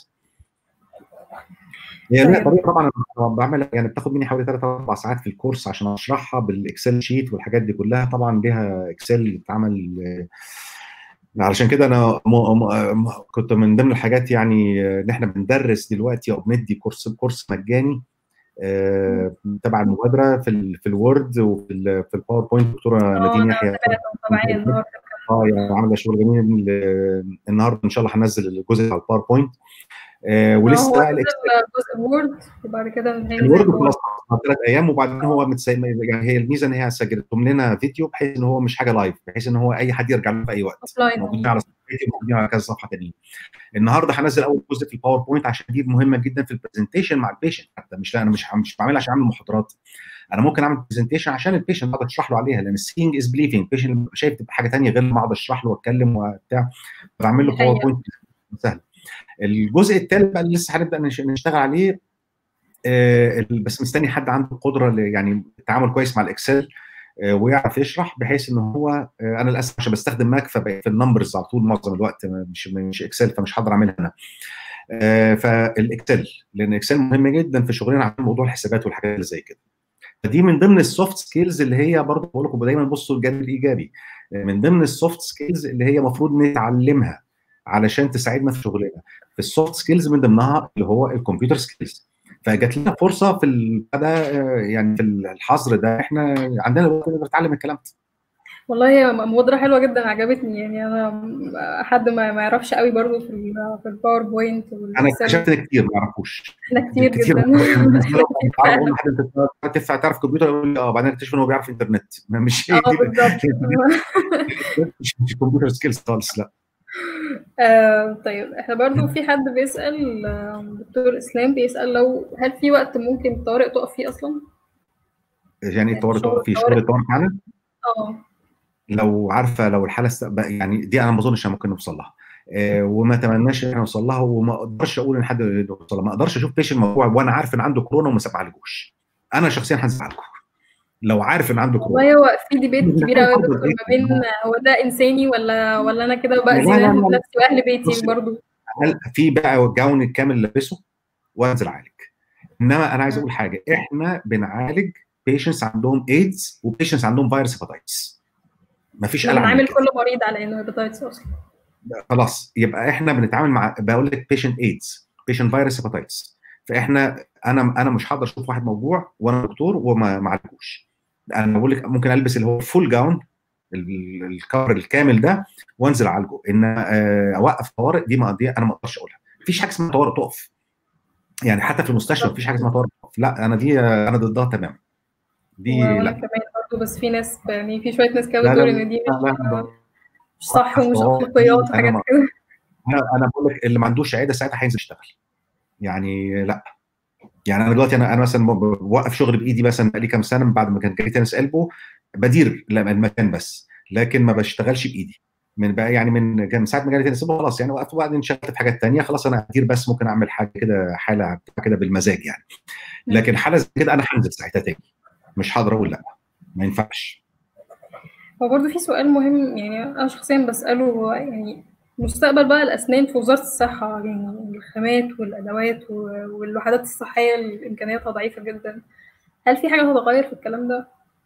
هي لها طيب. طريقه طبعا انا بعمل يعني بتاخد مني حوالي 3 4 ساعات في الكورس عشان اشرحها بالاكسل شيت والحاجات دي كلها طبعا ليها اكسل اتعمل آه، علشان كده انا م... م... كنت من ضمن الحاجات يعني آه، ان احنا بندرس دلوقتي او بندي كورس كورس مجاني آه، تبع المبادره في ال... في الوورد وفي ال... في الباوربوينت دكتوره اه نادين انا يحيى تابعت طبعا النهارده اه يعني عامله شغل جميل ال- النهارده ان شاء الله هنزل الجزء على الباوربوينت آه، ولسه هو بقى نزل الاكسل جزء وورد وبعد كده هينزل الوورد جوه. خلاص ثلاث ايام وبعدين هو متسيب يعني هي الميزه ان هي سجلتهم لنا فيديو بحيث ان هو مش حاجه لايف بحيث ان هو اي حد يرجع له في اي وقت Offline. موجودين على صفحتي وموجودين على كذا صفحه تانيين النهارده هنزل اول جزء في الباوربوينت عشان دي مهمه جدا في البرزنتيشن مع البيشنت حتى مش لا انا مش مش بعملها عشان اعمل محاضرات انا ممكن اعمل برزنتيشن عشان البيشنت اقعد اشرح له عليها لان السينج از بليفنج البيشنت شايف تبقى حاجه ثانيه غير ما اقعد اشرح له واتكلم وبتاع بعمل له دي حقيقة. باوربوينت سهل الجزء الثالث بقى اللي لسه هنبدا نش- نشتغل عليه آه، ال- بس مستني حد عنده قدره ل- يعني التعامل كويس مع الاكسل آه، ويعرف يشرح بحيث ان هو آه، انا للاسف عشان بستخدم ماك فبقيت في النمبرز على طول معظم الوقت مش مش اكسل فمش هقدر اعملها انا آه، فالاكسل لان اكسل مهم جدا في شغلنا عشان موضوع الحسابات والحاجات اللي زي كده فدي من ضمن السوفت سكيلز اللي هي برضه بقول لكم دايما بصوا الجانب الايجابي آه، من ضمن السوفت سكيلز اللي هي المفروض نتعلمها علشان تساعدنا في شغلنا في السوفت سكيلز من ضمنها اللي هو الكمبيوتر سكيلز فجات لنا فرصه في ال- ده آه، يعني في الحظر ده احنا عندنا الوقت نقدر نتعلم الكلام ده والله هي مبادرة حلوة جدا عجبتني يعني أنا حد ما ما يعرفش قوي برضو في ال في الباوربوينت انا والإكسل اكتشفت ان كتير ما يعرفوش احنا كتير كتير جدا بالنسبه له كتير تعرف فعلا. اقول لحد انت تنفع تعرف كمبيوتر يقول لي اه بعدين اكتشف ان هو بيعرف انترنت ما مش هي اه دي بالظبط مش مش كمبيوتر سكيلز خالص لا آه طيب احنا برضو في حد بيسأل آه، دكتور اسلام بيسأل لو هل في وقت ممكن الطوارئ تقف فيه اصلا؟ يعني الطوارئ شغل تقف في الطوارئ. شغل الطوارئ معانا اه لو عارفه لو الحاله است... بقى- يعني دي انا ما اظنش إن ممكن نوصل لها آه، وما اتمناش ان احنا نوصل لها وما اقدرش اقول ان حد يوصل لها ما اقدرش اشوف بيشن موضوع وانا عارف ان عنده كورونا وما بعالجوش انا شخصيا هنزل اعالجه لو عارف ان عنده كورونا والله هو في ديبيت كبير قوي يا اتفضل، دكتور ما بين هو ده انساني ولا ولا انا كده لا، باذي لا، لا، لا. نفسي واهل بيتي بصي، برضو هل في بقى الجون الكامل لابسه وانزل اعالج انما انا عايز اقول حاجه احنا بنعالج بيشنتس عندهم ايدز وبيشنتس عندهم فيروس هيباتايتس مفيش احنا قلق عن بنعامل كده كل مريض على انه هيباتايتس اصلا خلاص يبقى احنا بنتعامل مع بقول لك بيشنت ايدز بيشنت فيروس هيباتايتس فاحنا انا انا مش هقدر اشوف واحد موجوع وانا دكتور وما ما عالجوش انا بقول لك ممكن البس اللي هو فول جاون الكفر الكامل ده وانزل اعالجه ان آه، اوقف طوارئ دي ما دي انا ما اقدرش اقولها مفيش حاجه اسمها طوارئ تقف يعني حتى في المستشفى مفيش حاجه اسمها طوارئ تقف لا انا دي آه، انا ضدها تماما دي وانا لا كمان برضه بس في ناس يعني في شويه ناس كده لا لا بتقول ان دي لا مش لا مش صح ومش هو اخلاقيات انا وحاجات ما كده انا انا بقول لك اللي ما عندوش عياده ساعتها هينزل يشتغل يعني لا يعني انا دلوقتي انا انا مثلا بوقف شغل بايدي مثلا بقالي كام سنه من بعد ما كان جالي تنس قلبه بدير المكان بس لكن ما بشتغلش بايدي من بقى يعني من كان ساعه ما جالي تنس قلبه خلاص يعني وقفت وبعدين انشغلت في حاجات تانية خلاص انا ادير بس ممكن اعمل حاجه كده حاله كده بالمزاج يعني مم. لكن حاله زي كده انا هنزل ساعتها تاني مش هقدر اقول لا ما ينفعش هو برضه في سؤال مهم يعني انا شخصيا بساله هو يعني مستقبل بقى الاسنان في وزاره الصحه يعني الخامات والادوات و- والوحدات الصحيه اللي امكانياتها ضعيفه جدا هل في حاجه هتتغير في الكلام ده؟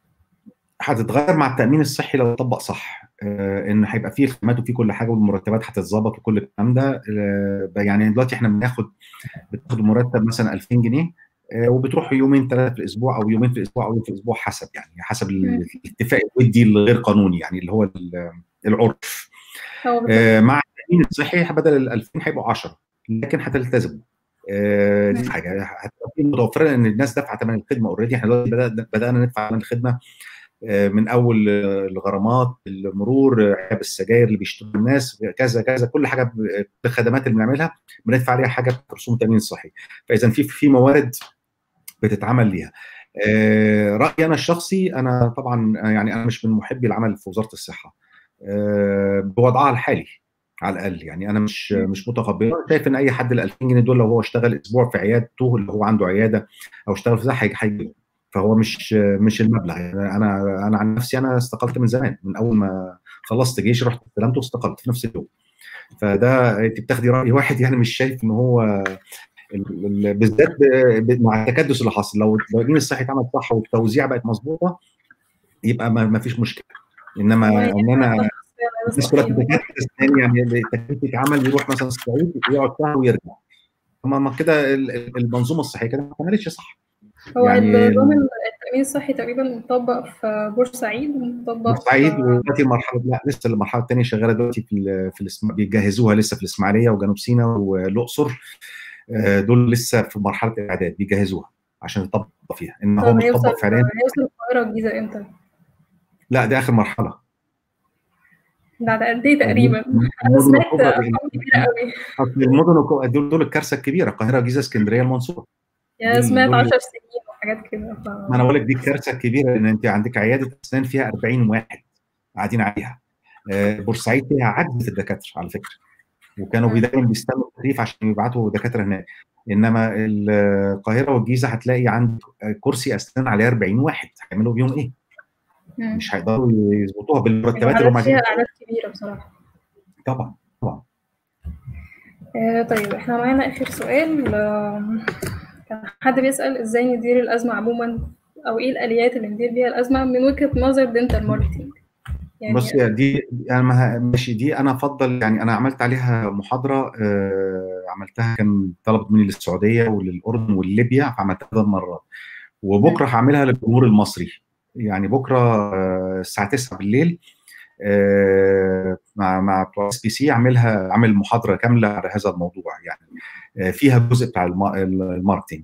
هتتغير مع التامين الصحي لو اتطبق صح آه، ان هيبقى فيه الخدمات وفيه كل حاجه والمرتبات هتتظبط وكل الكلام ده آه، يعني دلوقتي احنا بناخد بتاخد مرتب مثلا 2000 جنيه آه، وبتروح يومين ثلاثه في الاسبوع او يومين في الاسبوع او يوم في الاسبوع حسب يعني حسب مم. الاتفاق الودي الغير قانوني يعني اللي هو ال- العرف هو بالظبط آه، مع التامين الصحي بدل ال 2000 هيبقوا 10 لكن هتلتزموا آه، دي مم. حاجه هتبقى في متوفره لان الناس دافعه ثمن الخدمه اوريدي احنا دلوقتي بدأنا- بدانا ندفع ثمن الخدمه آه، من اول آه، الغرامات المرور آه، عيب السجاير اللي بيشتروا الناس كذا كذا كل حاجه ب- بالخدمات اللي بنعملها بندفع عليها حاجه رسوم التامين الصحي فاذا في في موارد بتتعمل ليها آه، رايي انا الشخصي انا طبعا آه، يعني انا مش من محبي العمل في وزاره الصحه آه، بوضعها الحالي على الاقل يعني انا مش مم. مش متقبله شايف ان اي حد ال 2000 جنيه دول لو هو اشتغل اسبوع في عيادته اللي هو عنده عياده او اشتغل في ده هيجي هيجيبه فهو مش مش المبلغ يعني انا انا عن نفسي انا استقلت من زمان من اول ما خلصت جيش رحت استلمت واستقلت في نفس اليوم فده انت بتاخدي راي واحد يعني مش شايف ان هو ال- ال- بالذات ب- ب- مع التكدس اللي حاصل لو التامين الصحي اتعمل صح والتوزيع بقت مظبوطه يبقى ما ما فيش مشكله انما والله ان انا أنا شخصيا عايزة الناس كلها أسأل بتتكدس اسنان يعني التكليف يتعمل يروح مثلا الصعيد يقعد شهر ويرجع طبعا ما كده ال- ال- المنظومه الصحيه كده ما اتعملتش صح هو يعني النظام التأمين الصحي تقريبا مطبق في بورسعيد ومطبق بورسعيد في ودلوقتي المرحله لا لسه المرحله الثانيه شغاله دلوقتي في ال- في الاسم... بيجهزوها لسه في الاسماعيليه وجنوب سيناء والاقصر آه، دول لسه في مرحله الاعداد بيجهزوها عشان يطبق فيها ان هو طب مش هيوصل طبق فعليا هيوصل القاهرة الجيزة امتى؟ لا ده اخر مرحله بعد قد ايه تقريبا؟ انا المدن سمعت الكبرى ارقام كبيرة قوي اصل المدن الكبرى دول دول الكارثه الكبيره القاهره الجيزه اسكندريه المنصوره يعني دول سمعت دول 10 سنين وحاجات كده ف... ما انا بقول لك دي الكارثه الكبيره لان انت عندك عياده اسنان فيها 40 واحد قاعدين عليها آه، بورسعيد فيها عجز الدكاتره على فكره وكانوا مم. دايما بيستنوا التكليف عشان يبعتوا دكاتره هناك انما القاهره والجيزه هتلاقي عند كرسي اسنان عليه 40 واحد هيعملوا بيهم ايه؟ مم. مش هيقدروا يظبطوها بالمرتبات اللي هم الوحدات عايزين فيها أعداد كبيرة بصراحة طبعا طبعا آه طيب احنا معانا آخر سؤال آم، كان حد بيسأل ازاي ندير الأزمة عموما أو ايه الآليات اللي ندير بيها الأزمة من وجهة نظر دينتال ماركتينج يعني بص يا دي انا ما- ماشي دي انا افضل يعني انا عملت عليها محاضره آه، عملتها كان طلبت مني للسعوديه وللاردن ولليبيا فعملتها ثلاث مرات وبكره هعملها للجمهور المصري يعني بكره آه، الساعه 9 بالليل آه، مع مع بتوع اس بي سي اعملها اعمل محاضره كامله على هذا الموضوع يعني آه، فيها الجزء بتاع الما- الماركتينج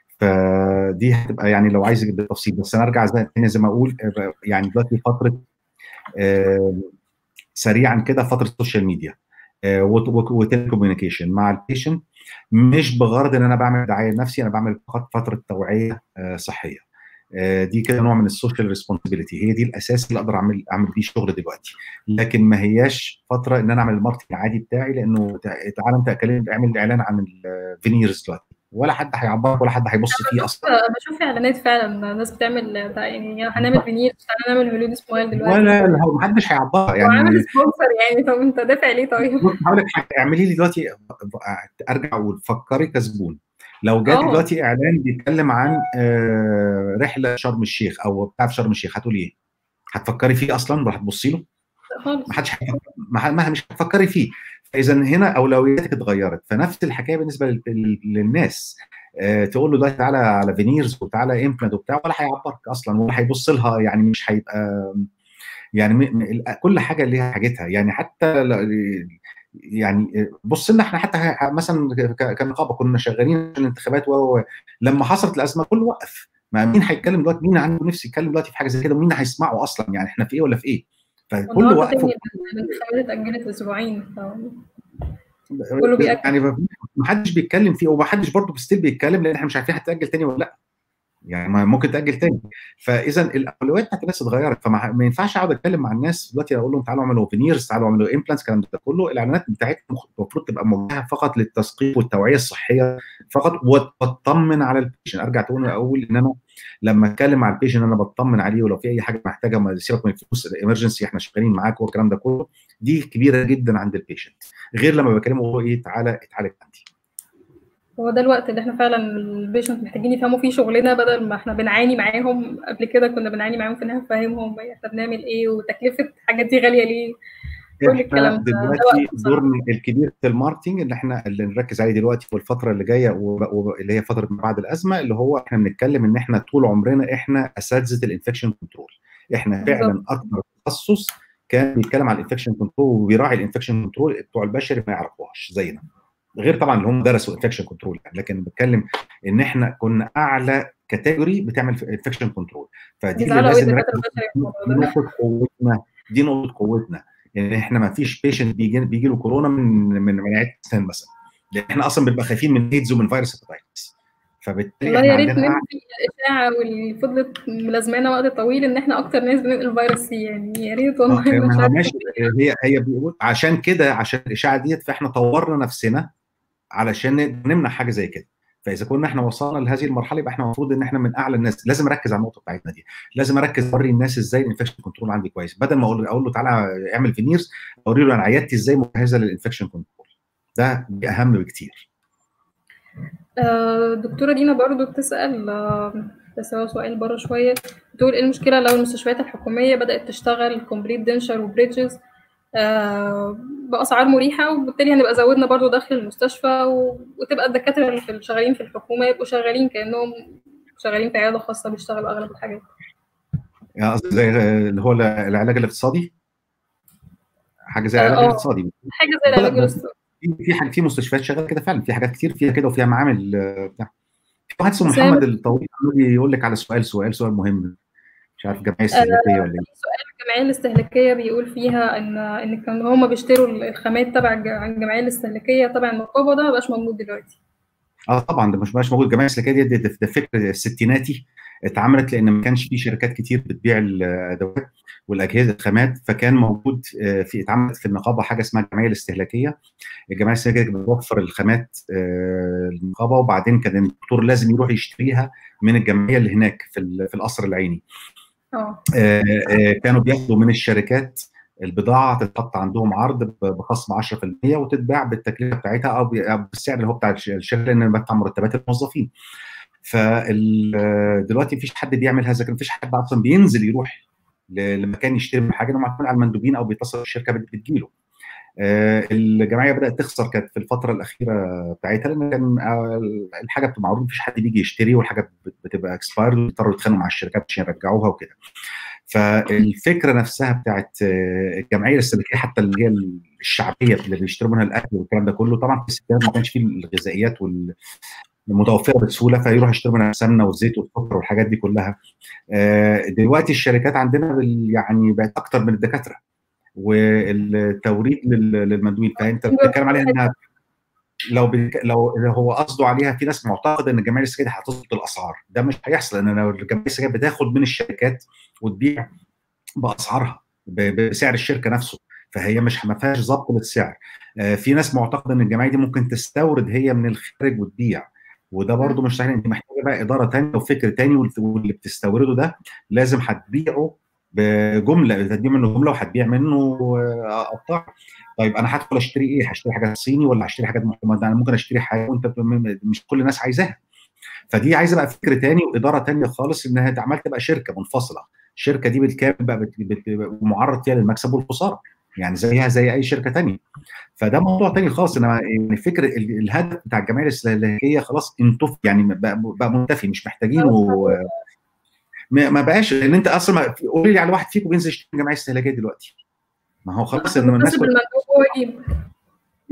فدي هتبقى يعني لو عايز بالتفصيل بس انا ارجع زي تاني زي ما اقول آه، يعني دلوقتي فتره آه، سريعا كده فتره السوشيال ميديا وتيلي كوميونيكيشن مع البيشنت مش بغرض ان انا بعمل دعايه لنفسي انا بعمل فقط فتره توعيه آه، صحيه آه، دي كده نوع من السوشيال ريسبونسبيلتي هي دي الاساس اللي اقدر اعمل اعمل بيه شغل دلوقتي لكن ما هياش فتره ان انا اعمل الماركتنج العادي بتاعي لانه تع- تعالى انت كلمني اعمل اعلان عن الفينيرز دلوقتي ولا حد هيعبرك ولا حد هيبص فيه اصلا بشوف اعلانات فعلا ناس بتعمل بتاع- يعني هنعمل فينير تعالى نعمل مليون سمايل دلوقتي ولا لا، هو محدش هيعبرك وعامل يعني سبونسر يعني طب انت دافع ليه طيب؟ بص هقول لك حاجه اعملي لي دلوقتي ارجع وفكري كزبون لو جات اه. دلوقتي اعلان بيتكلم عن آه، رحله شرم الشيخ او بتاع في شرم الشيخ هتقولي ايه؟ هتفكري فيه اصلا ولا هتبصي له؟ خالص ما حدش هيفكر- ما ما مش هتفكري فيه فاذا هنا اولوياتك اتغيرت فنفس الحكايه بالنسبه لل- لل- للناس آه، تقول له دلوقتي تعالى على فينيرز وتعالى امبلانت وبتاع ولا هيعبرك اصلا ولا هيبص لها يعني مش هيبقى يعني م- م- كل حاجه ليها حاجتها يعني حتى ل- يعني بص لنا احنا حتى ه- مثلا ك- كنقابه كنا شغالين في الانتخابات و و- لما حصلت الازمه كله وقف ما مين هيتكلم دلوقتي مين عنده نفس يتكلم دلوقتي في حاجه زي كده ومين هيسمعه اصلا يعني احنا في ايه ولا في ايه فكل النهارده وقفه تاني الانتخابات اتأجلت أسبوعين ف كله بيأكد يعني ما حدش بيتكلم فيه وما حدش برضه ستيل بيتكلم لان احنا مش عارفين هتتاجل تاني ولا لا يعني ما ممكن تاجل تاني فاذا الاولويات بتاعت الناس اتغيرت فما ما ينفعش اقعد اتكلم مع الناس دلوقتي اقول لهم تعالوا اعملوا فينيرز تعالوا اعملوا امبلانتس الكلام ده كله الاعلانات بتاعتهم المفروض تبقى موجهه فقط للتثقيف والتوعيه الصحيه فقط واطمن على البيشن ارجع تقول اقول ان انا لما اتكلم مع البيشن انا بطمن عليه ولو في اي حاجه محتاجه ما سيبك من الفلوس الامرجنسي احنا شغالين معاك والكلام ده كله دي كبيره جدا عند البيشنت غير لما بكلمه هو ايه تعالى اتعالج عندي هو ده الوقت اللي احنا فعلا البيشنت محتاجين يفهموا فيه شغلنا بدل ما احنا بنعاني معاهم قبل كده كنا بنعاني معاهم في ان احنا نفهمهم احنا بنعمل ايه وتكلفه الحاجات دي غاليه ليه كل احنا الكلام ده ده دلوقتي وقت بصراحه دورنا الكبير في الماركتنج اللي احنا اللي نركز عليه دلوقتي في الفتره اللي جايه واللي هي فتره ما بعد الازمه اللي هو احنا بنتكلم ان احنا طول عمرنا احنا اساتذه الانفكشن كنترول احنا بالظبط فعلا اكثر تخصص كان بيتكلم على الانفكشن كنترول وبيراعي الانفكشن كنترول بتوع البشري ما يعرفوهاش زينا غير طبعا اللي هم درسوا انفكشن كنترول لكن بتكلم ان احنا كنا اعلى كاتيجوري بتعمل انفكشن كنترول فدي اللي بيزعلوا قوي لازم الدكاتره نركز البشري في الموضوع دي ده نقطه قوتنا دي نقطه قوتنا يعني احنا ما فيش بيشنت بيجي بيجي له كورونا من من مناعه السن مثلا لان احنا اصلا بنبقى خايفين من ايدز ومن فيروس هيباتيتس فبالتالي والله احنا يا ريت عندنا ننفي الاشاعه واللي فضلت ملازمانا وقت طويل ان احنا اكتر ناس بننقل فيروس سي يعني يا ريت اه والله مش ما هو عارفه ماشي هي هي بيقول عشان كده عشان الاشاعه ديت فاحنا طورنا نفسنا علشان نمنع حاجه زي كده فاذا كنا احنا وصلنا لهذه المرحله يبقى احنا المفروض ان احنا من اعلى الناس لازم اركز على النقطه بتاعتنا دي لازم اركز اوري الناس ازاي الانفكشن كنترول عندي كويس بدل ما اقول اقول له تعالى اعمل فينيرز اوري له انا عيادتي ازاي مجهزه للانفكشن كنترول ده اهم بكتير آه، دكتورة دينا برضو بتسأل آه، بس هو سؤال بره شوية بتقول ايه المشكلة لو المستشفيات الحكومية بدأت تشتغل كومبليت دنشر وبريدجز بأسعار مريحة وبالتالي هنبقى زودنا برضو دخل المستشفى و- وتبقى الدكاترة اللي في شغالين في الحكومة يبقوا شغالين كأنهم شغالين في عيادة خاصة بيشتغلوا أغلب الحاجات يعني قصدي زي اللي هو العلاج الاقتصادي حاجه زي اه العلاج آه، الاقتصادي حاجة زي لا لا العلاج ده الاستثماري في في حاجة في مستشفيات شغاله كده فعلا في حاجات كتير فيها كده وفيها معامل آه، بتاع في واحد اسمه بس هي محمد الطويل عمال يقول لك على سؤال سؤال سؤال مهم مش عارف جمعيه استهلاكيه ولا ايه سؤال الجمعية الاستهلاكية بيقول فيها إن إن كانوا هما بيشتروا الخامات تبع الج- الجمعية الاستهلاكية تبع النقابة ده مبقاش موجود دلوقتي. اه طبعا ده مش مش موجود الجمعيه الاستهلاكيه دي ده, ده فكر الستيناتي اتعملت لان ما كانش في شركات كتير بتبيع الادوات والاجهزه الخامات فكان موجود آه، في اتعملت في النقابه حاجه اسمها الجمعيه الاستهلاكيه الجمعيه الاستهلاكيه كانت بتوفر الخامات آه، للنقابه وبعدين كان الدكتور لازم يروح يشتريها من الجمعيه اللي هناك في ال- في القصر العيني اه آه، آه، كانوا بياخدوا من الشركات البضاعه تتحط عندهم عرض ب- بخصم 10% وتتباع بالتكلفه بتاعتها او ب- أو بالسعر اللي هو بتاع الش- الشركه لان بدفع مرتبات الموظفين. فدلوقتي مفيش حد بيعمل هذا مفيش حد اصلا بينزل يروح ل- لمكان يشتري من حاجه انه معتمد على المندوبين او بيتصل بالشركه بت- بتجيله. آه، الجمعيه بدات تخسر كانت في الفتره الاخيره بتاعتها لان كان آه، الحاجه بتبقى معروضه مفيش حد بيجي يشتري والحاجه بت- بتبقى اكسبايرد ويضطروا يتخانقوا مع الشركات عشان يرجعوها وكده. فالفكره نفسها بتاعت آه، الجمعيه الاستهلاكيه حتى اللي هي الشعبيه اللي بيشتروا منها الاكل والكلام ده كله طبعا في الستينات ما كانش فيه الغذائيات والمتوفره بسهوله فيروحوا يشتروا منها السمنه والزيت والسكر والحاجات دي كلها آه، دلوقتي الشركات عندنا بال- يعني بقت اكتر من الدكاتره والتوريد لل- للمندوبين فانت بتتكلم عليها انها لو بيك... لو لو هو قصده عليها في ناس معتقده ان الجمعيه الاستهلاكيه هتظبط الاسعار ده مش هيحصل لان لو الجمعيه الاستهلاكيه بتاخد من الشركات وتبيع باسعارها ب- بسعر الشركه نفسه فهي مش ما فيهاش ضبط للسعر آه، في ناس معتقده ان الجمعيه دي ممكن تستورد هي من الخارج وتبيع وده برضه مش صحيح انت محتاجه بقى اداره ثانيه وفكر ثاني واللي بتستورده ده لازم هتبيعه بجمله هتبيع منه جمله وهتبيع منه آه، قطاع طيب انا هدخل اشتري ايه؟ هشتري حاجه صيني ولا هشتري حاجات محترمه؟ انا ممكن اشتري حاجه وانت ب- مش كل الناس عايزاها. فدي عايزه بقى فكر تاني واداره تانيه خالص انها عمال تبقى شركه منفصله، الشركه دي بالكامل بقى بت- بت- معرض فيها للمكسب والخساره. يعني زيها زي اي شركه تانيه. فده موضوع تاني خالص انما يعني فكر ال- الهدف بتاع الجمعيه الاستهلاكيه خلاص انتف يعني بقى, بقى منتفي مش محتاجينه ما ما بقاش لان انت اصلا ما- قولي لي على واحد فيكم بينزل يشتري جمعيه استهلاكيه دلوقتي ما هو خلاص ان الناس مكتسب المندوب هو يجيب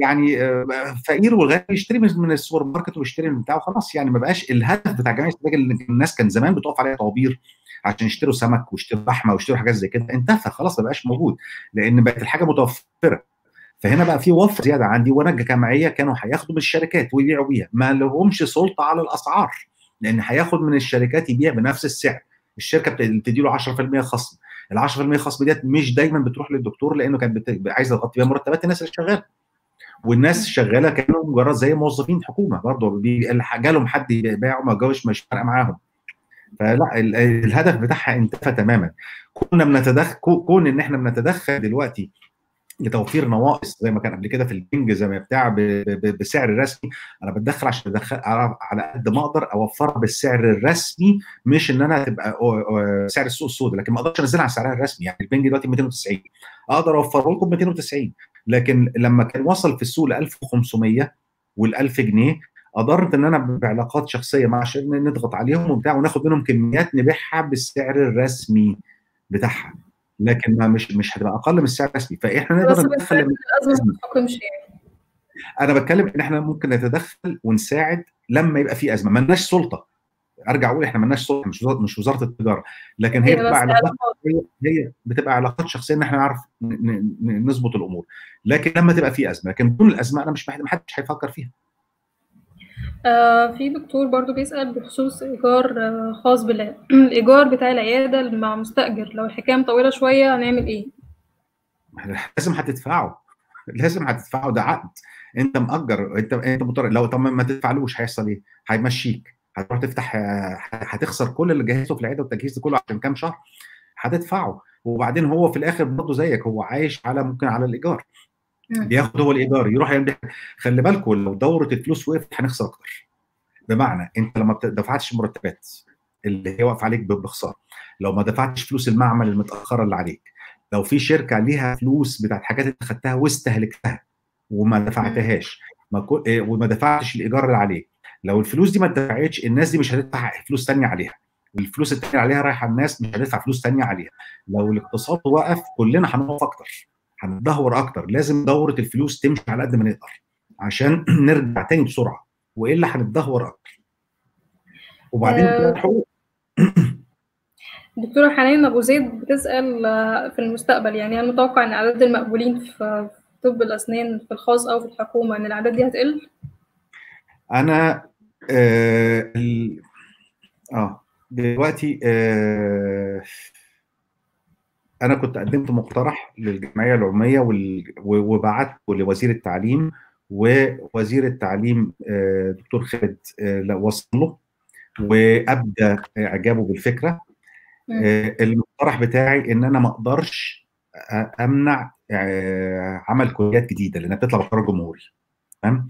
يعني فقير والغني يشتري من السوبر ماركت ويشتري من بتاعه خلاص يعني ما بقاش الهدف بتاع جمعيه السباكه اللي الناس كان زمان بتقف عليها طوابير عشان يشتروا سمك ويشتروا لحمه ويشتروا حاجات زي كده انتهى خلاص ما بقاش موجود لان بقت الحاجه متوفره فهنا بقى في وفر زياده عندي وانا كجمعيه كانوا هياخدوا من الشركات ويبيعوا بيها ما لهمش سلطه على الاسعار لان هياخد من الشركات يبيع بنفس السعر الشركه بتدي له 10% خصم ال 10% خصم ديت مش دايما بتروح للدكتور لانه كانت بت... عايزه تغطي بيها مرتبات الناس اللي شغاله والناس شغاله كانوا مجرد زي موظفين حكومه برضه جالهم حد يبيعوا ما جاوش مش فارقه معاهم فلا الهدف بتاعها انتفى تماما كنا بنتدخل كون ان احنا بنتدخل دلوقتي لتوفير نواقص زي ما كان قبل كده في البنج زي ما بتاع بسعر رسمي انا بتدخل عشان ادخل على قد ما اقدر اوفرها بالسعر الرسمي مش ان انا تبقى سعر السوق السوداء لكن ما اقدرش انزلها على سعرها الرسمي يعني البنج دلوقتي 290 اقدر اوفره لكم 290 لكن لما كان وصل في السوق ل 1500 وال 1000 جنيه قدرت ان انا بعلاقات شخصيه مع شركه نضغط عليهم وبتاع وناخد منهم كميات نبيعها بالسعر الرسمي بتاعها لكن ما مش مش هتبقى اقل من السعر الرسمي فاحنا نقدر ندخل الازمه انا بتكلم ان احنا ممكن نتدخل ونساعد لما يبقى في ازمه مالناش سلطه ارجع اقول احنا مالناش سلطه مش وزاره مش وزاره التجاره لكن هي بتبقى علاقات هي بتبقى علاقات شخصيه ان احنا نعرف نظبط الامور لكن لما تبقى في ازمه لكن بدون الازمه انا مش ما حدش هيفكر فيها آه في دكتور برضو بيسأل بخصوص إيجار آه خاص بالله الإيجار بتاع العيادة مع مستأجر لو الحكاية مطولة شوية هنعمل إيه؟ لازم هتدفعه لازم هتدفعه ده عقد انت مأجر انت انت مضطر لو طب ما تدفعلوش هيحصل ايه؟ هيمشيك هتروح تفتح هتخسر كل اللي جهزته في العياده والتجهيز كله عشان كام شهر هتدفعه وبعدين هو في الاخر برضه زيك هو عايش على ممكن على الايجار بياخد هو الايجار يروح يمدح خلي بالكم لو دوره الفلوس وقفت هنخسر اكتر بمعنى انت لما ما دفعتش مرتبات اللي هي واقف عليك بخساره لو ما دفعتش فلوس المعمل المتاخره اللي عليك لو في شركه ليها فلوس بتاعت حاجات انت خدتها واستهلكتها وما دفعتهاش ما كو... وما دفعتش الايجار اللي عليك لو الفلوس دي ما اتدفعتش الناس دي مش هتدفع فلوس ثانيه عليها والفلوس الثانيه عليها رايحه الناس مش هتدفع فلوس ثانيه عليها لو الاقتصاد وقف كلنا هنقف اكتر هندهور اكتر لازم دوره الفلوس تمشي على قد ما نقدر عشان نرجع تاني بسرعه والا هنتدهور اكتر وبعدين الحقوق دكتورة حنان أبو زيد بتسأل في المستقبل يعني هل متوقع إن أعداد المقبولين في طب الأسنان في الخاص أو في الحكومة إن الأعداد دي هتقل؟ أنا آه ال... آه دلوقتي آه انا كنت قدمت مقترح للجمعيه العموميه وال... وبعته لوزير التعليم ووزير التعليم دكتور خالد وصل له وابدى اعجابه بالفكره المقترح بتاعي ان انا ما اقدرش امنع عمل كليات جديده لانها بتطلع بقرار جمهوري تمام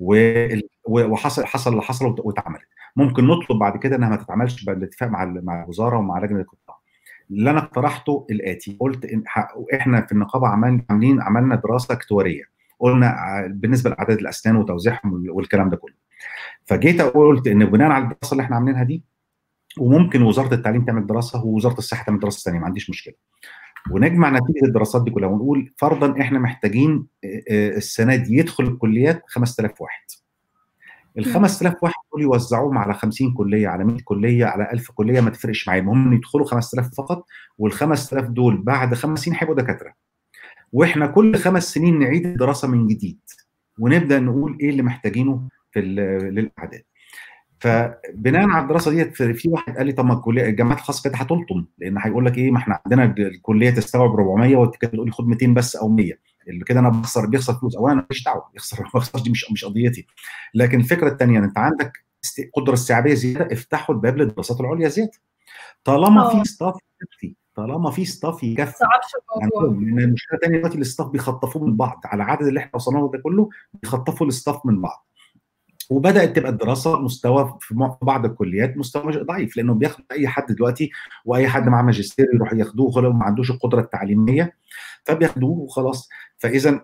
وحصل حصل اللي حصل واتعملت ممكن نطلب بعد كده انها ما تتعملش بالاتفاق مع مع الوزاره ومع لجنه القطاع اللي انا اقترحته الاتي قلت إن احنا في النقابه عاملين عملنا دراسه اكتواريه قلنا بالنسبه لاعداد الاسنان وتوزيعهم والكلام ده كله فجيت قلت ان بناء على الدراسه اللي احنا عاملينها دي وممكن وزاره التعليم تعمل دراسه ووزاره الصحه تعمل دراسه ثانيه ما عنديش مشكله ونجمع نتيجه الدراسات دي كلها ونقول فرضا احنا محتاجين السنه دي يدخل الكليات 5000 واحد ال 5000 واحد دول يوزعوهم على 50 كليه على 100 كليه على 1000 كليه ما تفرقش معايا المهم يدخلوا 5000 فقط وال 5000 دول بعد خمس سنين هيبقوا دكاتره واحنا كل خمس سنين نعيد الدراسه من جديد ونبدا نقول ايه اللي محتاجينه في للاعداد فبناء على الدراسه ديت في واحد قال لي طب ما الكليه الجامعات الخاصه كده هتلطم لان هيقول لك ايه ما احنا عندنا الكليه تستوعب 400 وانت كده تقول لي خد 200 بس او 100 اللي كده انا بخسر بيخسر فلوس اولا انا ماليش دعوه يخسر ما يخسرش دي مش مش قضيتي لكن الفكره الثانيه انت عندك قدره استيعابيه زياده افتحوا الباب للدراسات العليا زياده طالما في ستاف يكفي طالما في ستاف يكفي يعني المشكله الثانيه دلوقتي الستاف بيخطفوه من بعض على العدد اللي احنا وصلنا له ده كله بيخطفوا الستاف من بعض وبدات تبقى الدراسه مستوى في بعض الكليات مستوى ضعيف لانه بياخد اي حد دلوقتي واي حد معاه ماجستير يروح ياخدوه لو ما عندوش القدره التعليميه فبياخدوه وخلاص فاذا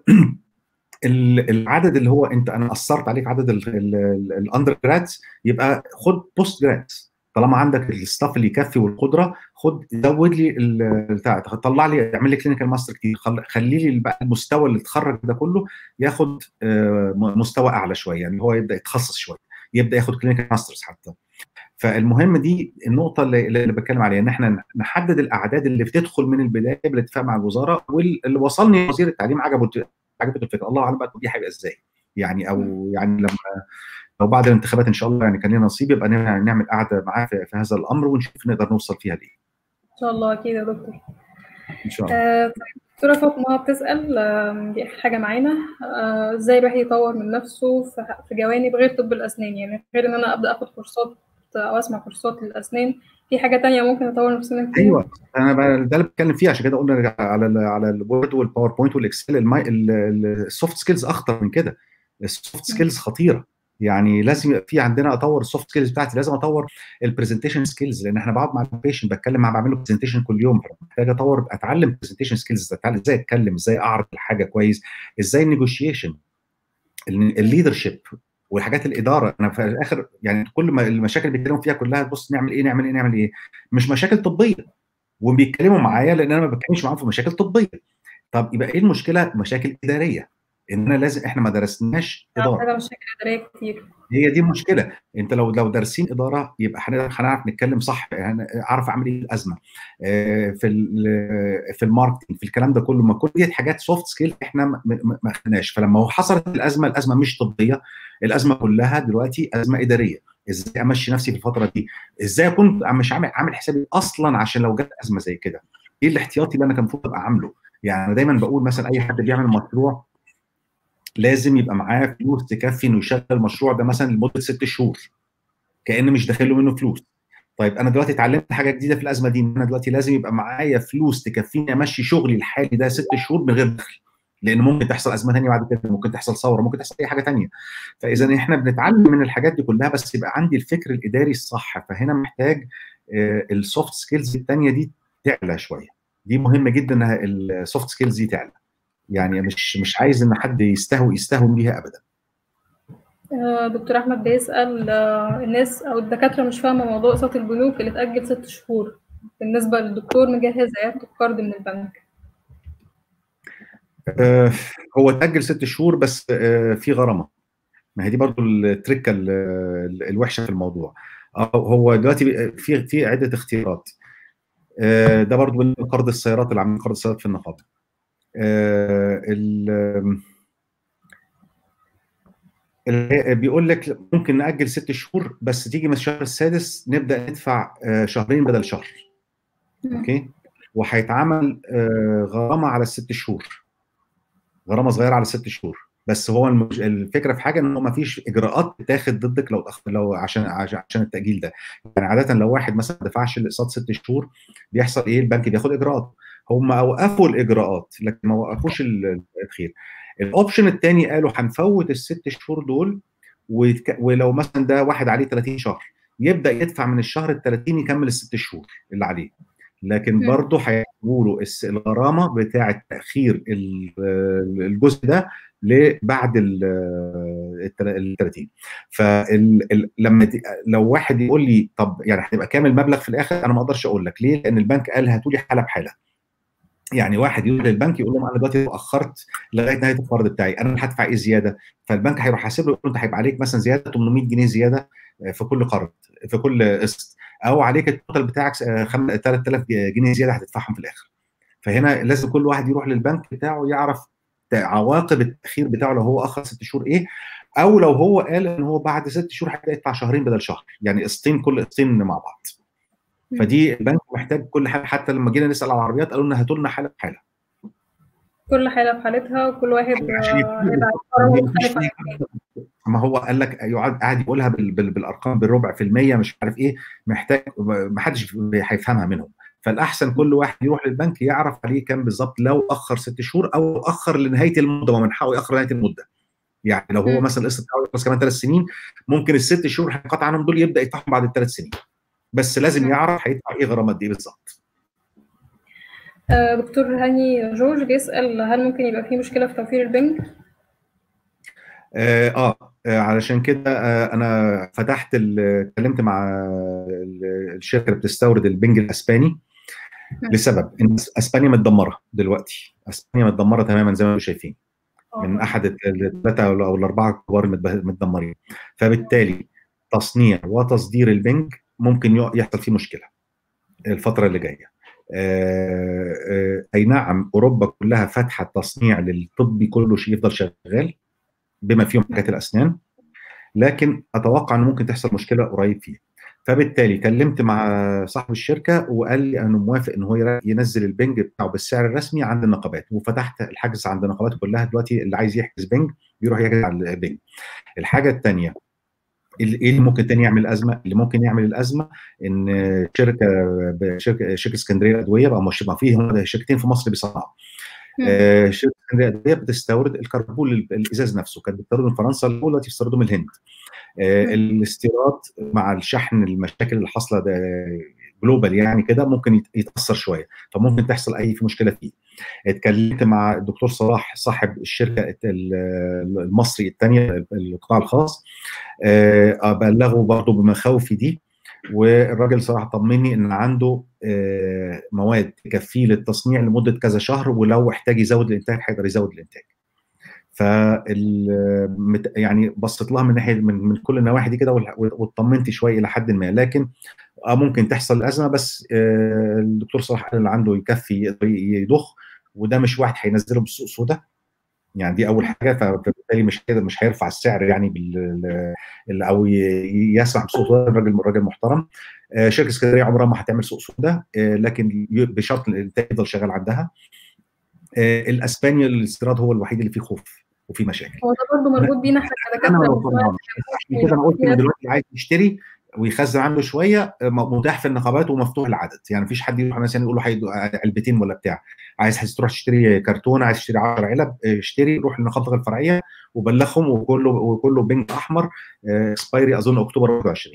العدد اللي هو انت انا اثرت عليه في عدد الاندر جرادز يبقى خد بوست جرادز طالما عندك الستاف اللي يكفي والقدره خد زود لي بتاع طلع لي اعمل لي كلينيكال ماستر كتير خلي لي بقى المستوى اللي اتخرج ده كله ياخد مستوى اعلى شويه يعني هو يبدا يتخصص شويه يبدا ياخد كلينيكال ماسترز حتى فالمهم دي النقطة اللي, اللي بتكلم عليها ان احنا نحدد الاعداد اللي بتدخل من البداية بالاتفاق مع الوزارة واللي وصلني وزير التعليم عجبه عجبته الفكرة الله اعلم بقى دي هيبقى ازاي يعني او يعني لما لو بعد الانتخابات ان شاء الله يعني كان لنا نصيب يبقى نعمل قعده معاه في, في هذا الامر ونشوف نقدر نوصل فيها ليه. ان شاء الله اكيد يا دكتور. ان شاء الله. آه دكتوره فاطمه بتسال آه دي اخر حاجه معانا ازاي آه الواحد يطور من نفسه في جوانب غير طب الاسنان يعني غير ان انا ابدا اخد كورسات او اسمع كورسات للاسنان في حاجه تانية ممكن اطور نفسنا فيها ايوه انا ده اللي بتكلم فيه عشان كده قلنا على ال على الوورد والباوربوينت والاكسل السوفت سكيلز اخطر من كده السوفت سكيلز خطيره يعني لازم يبقى في عندنا اطور السوفت سكيلز بتاعتي لازم اطور البرزنتيشن سكيلز لان احنا بقعد مع البيشنت بتكلم معاه بعمل له برزنتيشن كل يوم محتاج اطور اتعلم برزنتيشن سكيلز اتعلم ازاي اتكلم ازاي اعرض الحاجه كويس ازاي النيجوشيشن الليدرشيب والحاجات الاداره انا في الاخر يعني كل ما المشاكل اللي بيتكلموا فيها كلها بص نعمل ايه نعمل ايه نعمل ايه مش مشاكل طبيه وبيتكلموا معايا لان انا ما بتكلمش معاهم في مشاكل طبيه طب يبقى ايه المشكله مشاكل اداريه ان انا لازم احنا ما درسناش اداره مشاكل اداريه كتير هي دي مشكله انت لو لو دارسين اداره يبقى هنعرف نتكلم صح اعرف اعمل ايه الازمه في في الماركتنج في الكلام ده كله ما كل دي حاجات سوفت سكيل احنا ما خدناش فلما هو حصلت الازمه الازمه مش طبيه الازمه كلها دلوقتي ازمه اداريه ازاي امشي نفسي في الفتره دي ازاي اكون مش عامل عامل حسابي اصلا عشان لو جت ازمه زي كده ايه الاحتياطي اللي انا كان المفروض ابقى عامله يعني انا دايما بقول مثلا اي حد بيعمل مشروع لازم يبقى معاه فلوس تكفي انه يشغل المشروع ده مثلا لمده ست شهور كان مش داخل له منه فلوس طيب انا دلوقتي اتعلمت حاجه جديده في الازمه دي ان انا دلوقتي لازم يبقى معايا فلوس تكفيني امشي شغلي الحالي ده ست شهور من غير دخل لان ممكن تحصل ازمه ثانيه بعد كده ممكن تحصل ثوره ممكن تحصل اي حاجه ثانيه فاذا احنا بنتعلم من الحاجات دي كلها بس يبقى عندي الفكر الاداري الصح فهنا محتاج السوفت سكيلز الثانيه دي تعلى شويه دي مهمه جدا انها السوفت سكيلز دي تعلى يعني مش مش عايز ان حد يستهوي يستهون بيها ابدا دكتور احمد بيسال الناس او الدكاتره مش فاهمه موضوع اقساط البنوك اللي اتاجل ست شهور بالنسبه للدكتور مجهز عيادته بقرض من البنك آه هو اتاجل ست شهور بس آه في غرامه ما هي دي برضو التركه الوحشه في الموضوع آه هو دلوقتي في في عده اختيارات آه ده برضو من قرض السيارات اللي عاملين قرض السيارات في النقابه آه بيقول لك ممكن نأجل ست شهور بس تيجي من الشهر السادس نبدأ ندفع آه شهرين بدل شهر اوكي وهيتعمل آه غرامة على الست شهور غرامة صغيرة على ست شهور بس هو المج... الفكره في حاجه ان هو ما فيش اجراءات تتاخد ضدك لو لو عشان عشان التاجيل ده يعني عاده لو واحد مثلا ما دفعش الاقساط ست شهور بيحصل ايه البنك بياخد اجراءات هم اوقفوا الاجراءات لكن ما وقفوش التاخير الاوبشن الثاني قالوا هنفوت الست شهور دول ويتك... ولو مثلا ده واحد عليه 30 شهر يبدا يدفع من الشهر ال 30 يكمل الست شهور اللي عليه لكن برضه هيقولوا الغرامه بتاعه تاخير الجزء ده لبعد ال 30 فلما لو واحد يقول لي طب يعني هتبقى كام المبلغ في الاخر انا ما اقدرش اقول لك ليه؟ لان البنك قال هاتوا لي حاله بحاله يعني واحد يروح للبنك يقول لهم انا دلوقتي اتاخرت لغايه نهايه القرض بتاعي انا هدفع ايه زياده فالبنك هيروح حاسب له يقول له انت هيبقى عليك مثلا زياده 800 جنيه زياده في كل قرض في كل قسط او عليك التوتال بتاعك 3000 جنيه زياده هتدفعهم في الاخر فهنا لازم كل واحد يروح للبنك بتاعه يعرف عواقب التاخير بتاعه لو هو اخر ست شهور ايه او لو هو قال ان هو بعد ست شهور هيبدا يدفع شهرين بدل شهر يعني قسطين كل قسطين مع بعض فدي البنك محتاج كل حاجه حتى لما جينا نسال على العربيات قالوا لنا هاتوا لنا حاله بحاله كل حاله بحالتها وكل واحد ما هو قال لك يقعد قاعد يقولها بالارقام بالربع في المية مش عارف ايه محتاج ما حدش هيفهمها منهم فالاحسن كل واحد يروح للبنك يعرف عليه كام بالظبط لو اخر ست شهور او اخر لنهايه المده ومن حقه ياخر لنهايه المده يعني لو هو مثلا القسط بتاعه يخلص كمان ثلاث سنين ممكن الست شهور هينقطع عنهم دول يبدا يدفعهم بعد الثلاث سنين بس لازم يعرف هيدفع ايه غرامات دي بالظبط دكتور هاني جورج بيسال هل ممكن يبقى في مشكله في توفير البنك؟ اه, آه علشان كده آه انا فتحت اتكلمت مع الشركه اللي بتستورد البنج الاسباني لسبب ان اسبانيا متدمره دلوقتي اسبانيا متدمره تماما زي ما انتم شايفين من احد الثلاثه او الاربعه الكبار متدمرين فبالتالي تصنيع وتصدير البنج ممكن يحصل فيه مشكله الفتره اللي جايه اي نعم اوروبا كلها فاتحه التصنيع للطبي كله شيء يفضل شغال بما فيهم حاجات الاسنان لكن اتوقع انه ممكن تحصل مشكله قريب فيه فبالتالي كلمت مع صاحب الشركه وقال لي انه موافق ان هو ينزل البنج بتاعه بالسعر الرسمي عند النقابات وفتحت الحجز عند النقابات كلها دلوقتي اللي عايز يحجز بنج بيروح يحجز على البنج الحاجه الثانيه ايه اللي ممكن تاني يعمل ازمه؟ اللي ممكن يعمل الازمه ان شركه شركه شركه اسكندريه الادويه بقى مش ما في شركتين في مصر بيصنعوا آه شركه اسكندريه الادويه بتستورد الكربول الازاز نفسه كانت بتستورده من فرنسا دلوقتي بتستورده من الهند آه الاستيراد مع الشحن المشاكل اللي حاصله ده جلوبال يعني كده ممكن يتاثر شويه فممكن تحصل اي في مشكله فيه اتكلمت مع الدكتور صلاح صاحب الشركه المصري الثانيه القطاع الخاص بلغه برضه بمخاوفي دي والراجل صراحه طمني ان عنده مواد تكفيه للتصنيع لمده كذا شهر ولو احتاج يزود الانتاج هيقدر يزود الانتاج ف يعني بصيت لها من ناحيه من, من كل النواحي دي كده واطمنت شويه الى حد ما لكن اه ممكن تحصل الازمه بس آه الدكتور صلاح قال اللي عنده يكفي يضخ وده مش واحد هينزله بالسوق سودا يعني دي اول حاجه فبالتالي مش كده مش هيرفع السعر يعني بال او يسمع بسوق سودا الراجل راجل محترم آه شركه اسكندريه عمرها ما هتعمل سوق سودا آه لكن بشرط الانتاج يفضل شغال عندها الاسباني الاستيراد هو الوحيد اللي فيه خوف وفي مشاكل هو ده برضه مربوط بينا احنا كدكاتره عشان كده انا قلت ان دلوقتي عايز يشتري ويخزن عنده شويه متاح في النقابات ومفتوح العدد يعني مفيش حد يروح مثلا يقول له علبتين ولا بتاع عايز تروح تشتري كرتونه عايز تشتري 10 علب اشتري روح للنقابه الفرعيه وبلغهم وكله وكله بنك احمر اكسبايري اظن اكتوبر 21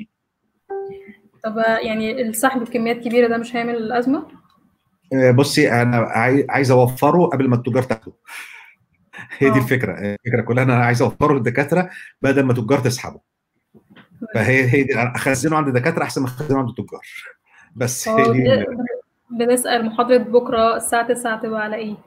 طب يعني السحب بكميات كبيره ده مش هيعمل الازمه؟ بصي انا عايز اوفره قبل ما التجار تاخده هي دي الفكره الفكره كلها انا عايز اوفره للدكاتره بدل ما التجار تسحبه فهي هي دي اخزنه عند الدكاتره احسن ما اخزنه عند التجار بس هي دي بنسال محاضره بكره الساعه 9 تبقى على ايه؟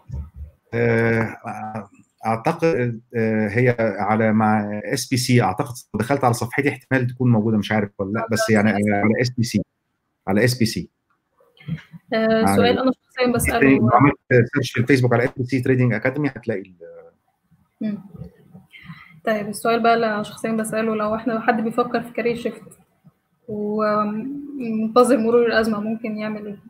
اعتقد هي على مع اس بي سي اعتقد دخلت على صفحتي احتمال تكون موجوده مش عارف ولا لا بس يعني على اس بي سي على اس بي سي سؤال انا شخصيا بساله عملت سيرش في الفيسبوك على اس بي سي تريدنج اكاديمي هتلاقي طيب السؤال بقى اللي شخصيا بساله لو احنا حد بيفكر في كارير شيفت ومنتظر مرور الازمه ممكن يعمل ايه؟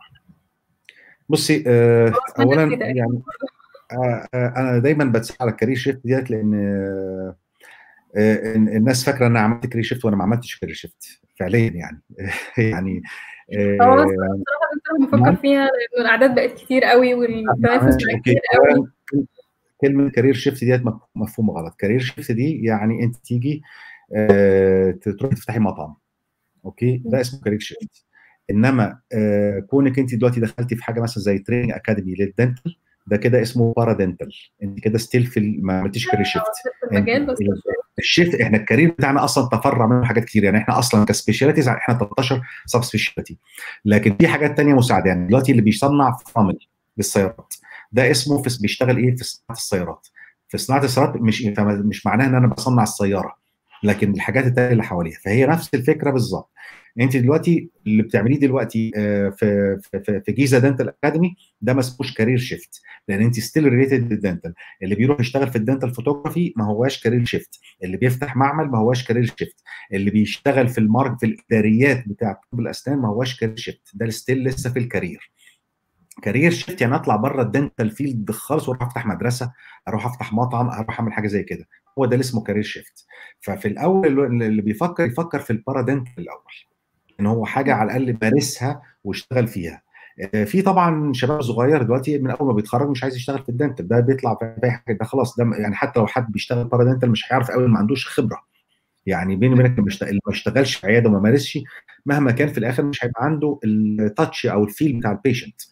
بصي آه اولا يعني آه آه انا دايما بتسال على الكارير شيفت ديت لان آه الناس فاكره ان انا عملت كارير شيفت وانا ما عملتش كارير شيفت فعليا يعني يعني هو بس بصراحه انت بفكر فيها لان الاعداد بقت كتير قوي والتنافس بقى كتير قوي كلمه كارير شيفت ديت مفهومه غلط كارير شيفت دي يعني انت تيجي آه تروحي تفتحي مطعم اوكي ده اسمه كارير شيفت انما آه كونك انت دلوقتي دخلتي في حاجه مثلا زي تريننج اكاديمي للدنتال ده كده اسمه بارا دنتال انت كده ستيل في ما عملتيش كارير شيفت المجال بس الشيفت احنا الكارير بتاعنا اصلا تفرع منه حاجات كتير يعني احنا اصلا كسبيشاليتيز احنا 13 سب سبيشاليتي لكن في حاجات ثانيه مساعده يعني دلوقتي اللي بيصنع فرامل للسيارات ده اسمه في بيشتغل ايه في صناعه السيارات في صناعه السيارات مش مش معناها ان انا بصنع السياره لكن الحاجات التانية اللي حواليها فهي نفس الفكره بالظبط انت دلوقتي اللي بتعمليه دلوقتي في في في جيزه دنتال اكاديمي ده ما اسموش كارير شيفت لان انت ستيل ريليتد للدنتال اللي بيروح يشتغل في الدنتال فوتوغرافي ما هواش كارير شيفت اللي بيفتح معمل ما هواش كارير شيفت اللي بيشتغل في المارك في الاداريات بتاع طب الاسنان ما هواش كارير شيفت ده ستيل لسه في الكارير كارير شيفت يعني اطلع بره الدنتال فيلد خالص واروح افتح مدرسه اروح افتح مطعم اروح اعمل حاجه زي كده هو ده اللي اسمه كارير شيفت ففي الاول اللي بيفكر يفكر في البارادنتال الاول ان هو حاجه على الاقل مارسها واشتغل فيها في طبعا شباب صغير دلوقتي من اول ما بيتخرج مش عايز يشتغل في الدنتال ده بيطلع في اي حاجه ده خلاص ده يعني حتى لو حد بيشتغل بارادنتال مش هيعرف قوي ما عندوش خبره يعني بيني وبينك اللي ما اشتغلش في عياده وما مارسش مهما كان في الاخر مش هيبقى عنده التاتش او الفيل بتاع البيشنت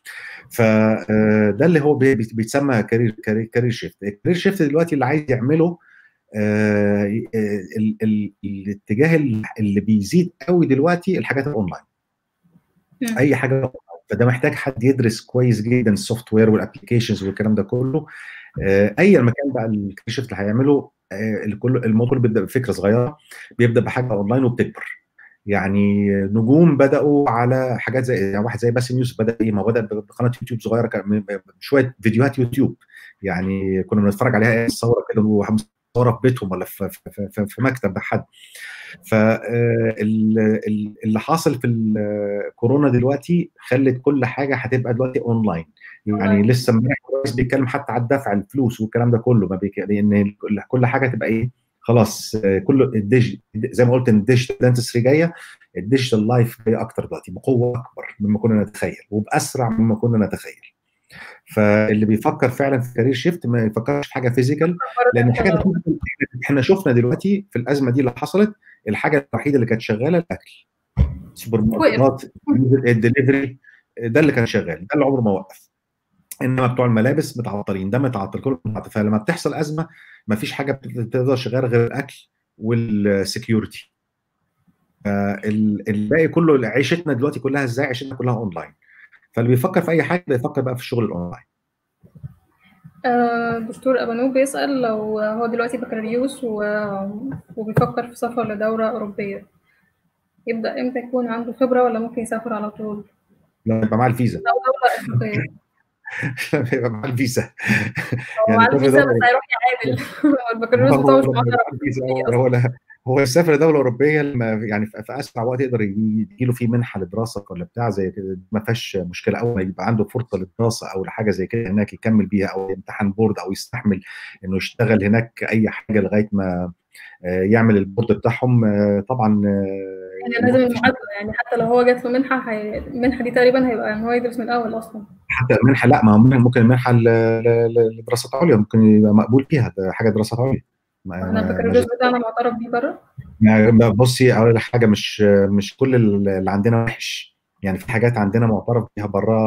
فده اللي هو بيتسمى كارير كارير, كارير شيفت الكارير شيفت دلوقتي اللي عايز يعمله آه ال ال الاتجاه اللي بيزيد قوي دلوقتي الحاجات الاونلاين اي حاجه فده محتاج حد يدرس كويس جدا السوفت وير والابلكيشنز والكلام ده كله اي مكان بقى الشيفت اللي هيعمله الكل الموضوع بيبدا بفكره صغيره بيبدا بحاجه اونلاين وبتكبر يعني نجوم بداوا على حاجات زي يعني واحد زي باسم يوسف بدا ايه ما بدا بقناه يوتيوب صغيره شويه فيديوهات يوتيوب يعني كنا بنتفرج عليها صوره كده صوره في بيتهم ولا في, في, في, في مكتب حد فاللي حاصل في الكورونا دلوقتي خلت كل حاجه هتبقى دلوقتي اونلاين يعني لسه امبارح الرئيس بيتكلم حتى على الدفع الفلوس والكلام ده كله ما بيك... لان كل حاجه تبقى ايه خلاص كله الديج... زي ما قلت ان الديجيتال دنتستري جايه الديجيتال لايف جايه اكتر دلوقتي بقوه اكبر مما كنا نتخيل وباسرع مما كنا نتخيل فاللي بيفكر فعلا في كارير شيفت ما يفكرش في حاجه فيزيكال لان الحاجه احنا شفنا دلوقتي في الازمه دي اللي حصلت الحاجه الوحيده اللي كانت شغاله الاكل سوبر ماركتات الدليفري ده اللي كان شغال ده اللي عمره ما وقف انما بتوع الملابس متعطلين ده متعطل كله متعطل فلما بتحصل ازمه ما فيش حاجه بتقدر شغاله غير الاكل والسكيورتي الباقي كله عيشتنا دلوقتي كلها ازاي عيشتنا كلها اونلاين فاللي بيفكر في اي حاجه بيفكر بقى في الشغل الاونلاين آه دكتور أبانوب بيسأل لو هو دلوقتي بكالوريوس و... وبيفكر في سفر لدورة أوروبية يبدأ إمتى يكون عنده خبرة ولا ممكن يسافر على طول؟ لا يبقى معاه الفيزا لو دولة أفريقية يبقى معاه الفيزا هو معاه الفيزا بس هيروح يعادل البكالوريوس بتاعه مش معاه هو لا هو يسافر لدوله اوروبيه لما يعني في اسرع وقت يقدر يجي له فيه منحه لدراسه ولا بتاع زي كده ما فيهاش مشكله اول ما يبقى عنده فرصه للدراسه او لحاجه زي كده هناك يكمل بيها او يمتحن بورد او يستحمل انه يشتغل هناك اي حاجه لغايه ما يعمل البورد بتاعهم طبعا يعني لازم المعادله يعني حتى لو هو جات له منحه هي... المنحه دي تقريبا هيبقى ان هو يدرس من الاول اصلا حتى المنحه لا ما هو ممكن المنحه لدراسات عليا ممكن يبقى مقبول فيها ده حاجه دراسات عليا احنا البكالوريوس بتاعنا معترف بيه بره يعني بصي اول حاجه مش مش كل اللي عندنا وحش يعني في حاجات عندنا معترف بيها بره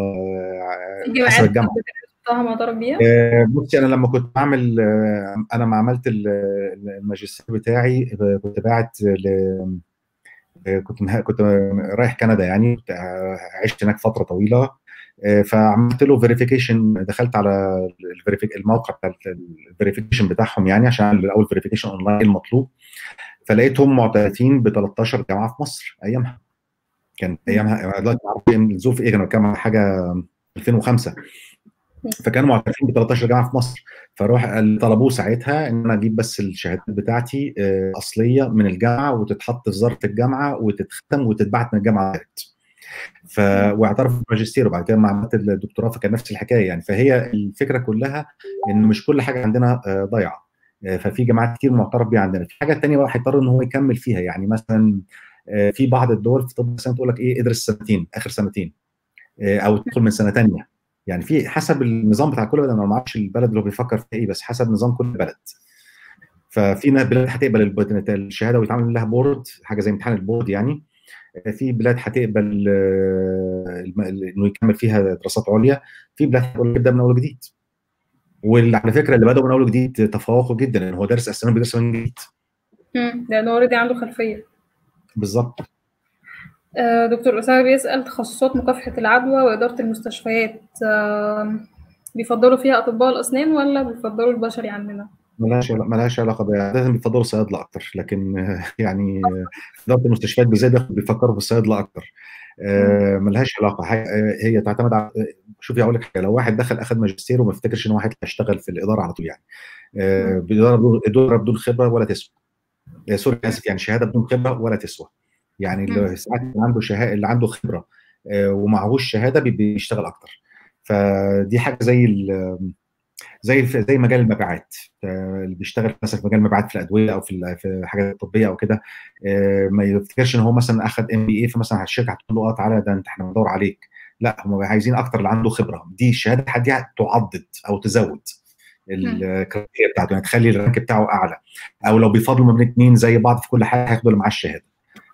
حسب الجامعه بتاعها معترف بيها؟ بصي انا لما كنت بعمل انا ما عملت الماجستير بتاعي كنت باعت ل كنت كنت رايح كندا يعني عشت هناك فتره طويله فعملت له فيريفيكيشن دخلت على الموقع بتاع الفيريفيكيشن بتاعهم يعني عشان اعمل الاول فيريفيكيشن اونلاين المطلوب فلقيتهم معترفين ب 13 جامعه في مصر ايامها كان ايامها دلوقتي الظروف ايه كانوا كام حاجه 2005 فكانوا معترفين ب 13 جامعه في مصر فروح طلبوه ساعتها ان انا اجيب بس الشهادات بتاعتي اصليه من الجامعه وتتحط في ظرف الجامعه وتتختم وتتبعت من الجامعه دايركت ف واعترف بالماجستير وبعد كده عملت الدكتوراه فكان نفس الحكايه يعني فهي الفكره كلها ان مش كل حاجه عندنا ضايعه ففي جامعات كتير معترف بيها عندنا في حاجه ثانيه بقى هيضطر ان هو يكمل فيها يعني مثلا في بعض الدول في طب مثلا تقول لك ايه ادرس سنتين اخر سنتين او تدخل من سنه ثانيه يعني في حسب النظام بتاع كل بلد انا ما اعرفش البلد اللي هو بيفكر فيها ايه بس حسب نظام كل بلد ففي بلاد هتقبل الشهاده ويتعمل لها بورد حاجه زي امتحان البورد يعني في بلاد هتقبل انه يكمل فيها دراسات عليا في بلاد هتقول يبدا من اول جديد وعلى فكره اللي بداوا من اول جديد تفوقوا جدا لان هو دارس اسنان بيدرس من جديد امم لانه اوريدي عنده خلفيه بالظبط دكتور أسامة بيسأل تخصصات مكافحة العدوى وإدارة المستشفيات بيفضلوا فيها أطباء الأسنان ولا بيفضلوا البشري عندنا؟ ملهاش ملهاش علاقه بيها لازم بيفضلوا الصيادله اكتر لكن يعني اداره المستشفيات بالذات بيفكروا في الصيادله اكتر ملهاش علاقه هي تعتمد على شوفي اقول لك حاجه لو واحد دخل اخذ ماجستير وما يفتكرش ان هو هيشتغل في الاداره على طول يعني اداره بدون خبره ولا تسوى سوري اسف يعني شهاده بدون خبره ولا تسوى يعني اللي ساعات اللي عنده شهاده اللي عنده خبره ومعهوش شهاده بيشتغل اكتر فدي حاجه زي زي زي مجال المبيعات اللي بيشتغل مثلا في مجال المبيعات في الادويه او في في الحاجات الطبيه او كده ما يفتكرش ان هو مثلا اخذ ام بي اي فمثلا الشركه هتقول له اه تعالى ده انت احنا بندور عليك لا هم عايزين اكتر اللي عنده خبره دي الشهاده دي تعضد او تزود الكرايتيريا بتاعته يعني تخلي الرانك بتاعه اعلى او لو بيفضلوا ما بين اثنين زي بعض في كل حاجه هياخدوا اللي معاه الشهاده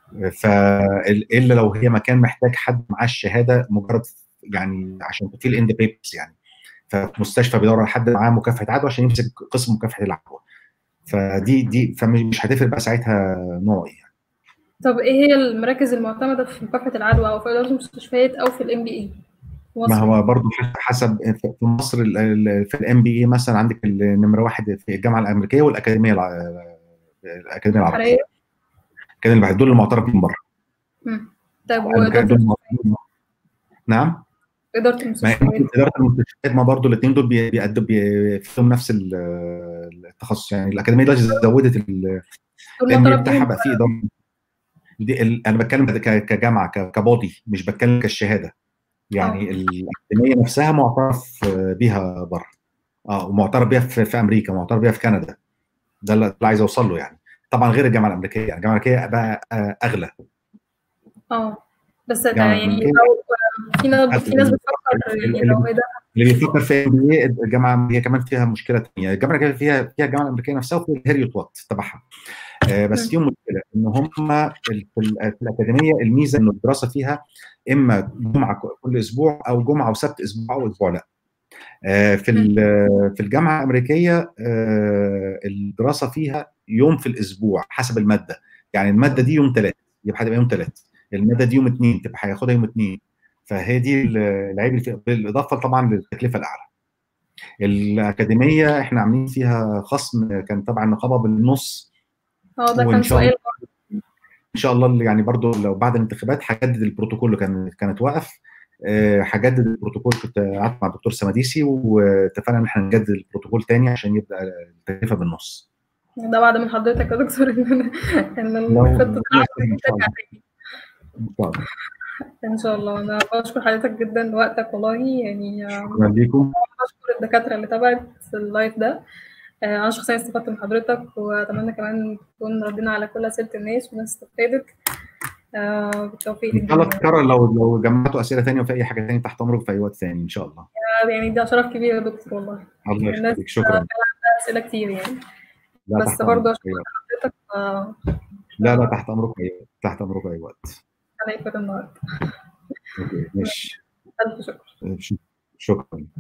فالا لو هي مكان محتاج حد معاه الشهاده مجرد يعني عشان تفيل اند بيبرز يعني ففي مستشفى بيدور على حد معاه مكافحه عدوى عشان يمسك قسم مكافحه العدوى فدي دي فمش هتفرق بقى ساعتها نوع ايه يعني. طب إيه هي المراكز المعتمدة في مكافحة العدوى أو في إدارة المستشفيات أو في الام بي اي؟ ما هو برضه حسب في مصر في الام بي اي مثلا عندك النمره واحد في الجامعه الامريكيه والاكاديميه الاكاديميه العربيه الأكاديمية دول المعترف بهم بره طيب نعم إدارة المستشفيات إدارة المستشفيات ما برضه الاثنين دول بيقدموا فيهم نفس التخصص يعني الأكاديمية دلوقتي زودت العلم بتاعها بقى فيه إدارة دي انا بتكلم كجامعه كبودي مش بتكلم كالشهاده يعني أوه. الاكاديميه نفسها معترف بيها بره اه ومعترف بيها في, في امريكا معترف بيها في كندا ده اللي عايز اوصل له يعني طبعا غير الجامعه الامريكيه يعني الجامعه الامريكيه بقى اغلى اه بس ده يعني لو في ناس في ناس بتفكر يعني لو ايه ده اللي بيفكر في ام بي الجامعه هي كمان فيها مشكله ثانيه الجامعه الامريكيه فيها فيها الجامعه الامريكيه نفسها وفي الهيريوت وات تبعها آه بس فيهم مشكله ان هم في, في الاكاديميه الميزه انه الدراسه فيها اما جمعه كل اسبوع او جمعه وسبت اسبوع او اسبوع لا آه في في الجامعه الامريكيه آه الدراسه فيها يوم في الاسبوع حسب الماده يعني الماده دي يوم ثلاث يبقى هتبقى يوم ثلاث الماده دي يوم اثنين تبقى هياخدها يوم اثنين فهي دي العيب اللي فيها بالاضافه طبعا للتكلفه الاعلى الاكاديميه احنا عاملين فيها خصم كان تبع النقابه بالنص اه ده كان سؤال ان شاء الله يعني برضو لو بعد الانتخابات هجدد البروتوكول اللي كان كانت واقف هجدد البروتوكول كنت قعدت مع الدكتور سماديسي واتفقنا ان احنا نجدد البروتوكول تاني عشان يبدا التكلفه بالنص ده بعد من حضرتك يا دكتور ان ان الخطه ان شاء الله انا بشكر حضرتك جدا لوقتك والله يعني شكرا ليكم بشكر الدكاتره اللي تابعت اللايف ده انا شخصيا استفدت من حضرتك واتمنى كمان تكون ردينا على كل اسئله الناس والناس استفادت بالتوفيق ان شاء الله تكرر لو لو جمعتوا اسئله ثانيه وفي اي حاجه ثانيه تحت امرك في اي وقت ثاني ان شاء الله يعني ده شرف كبير يا دكتور والله الله يخليك شكرا عندها اسئله كتير يعني بس برضه اشكر حضرتك لا لا تحت امرك اي تحت امرك اي وقت انا يفوت النهارده اوكي ماشي الف شكر شكرا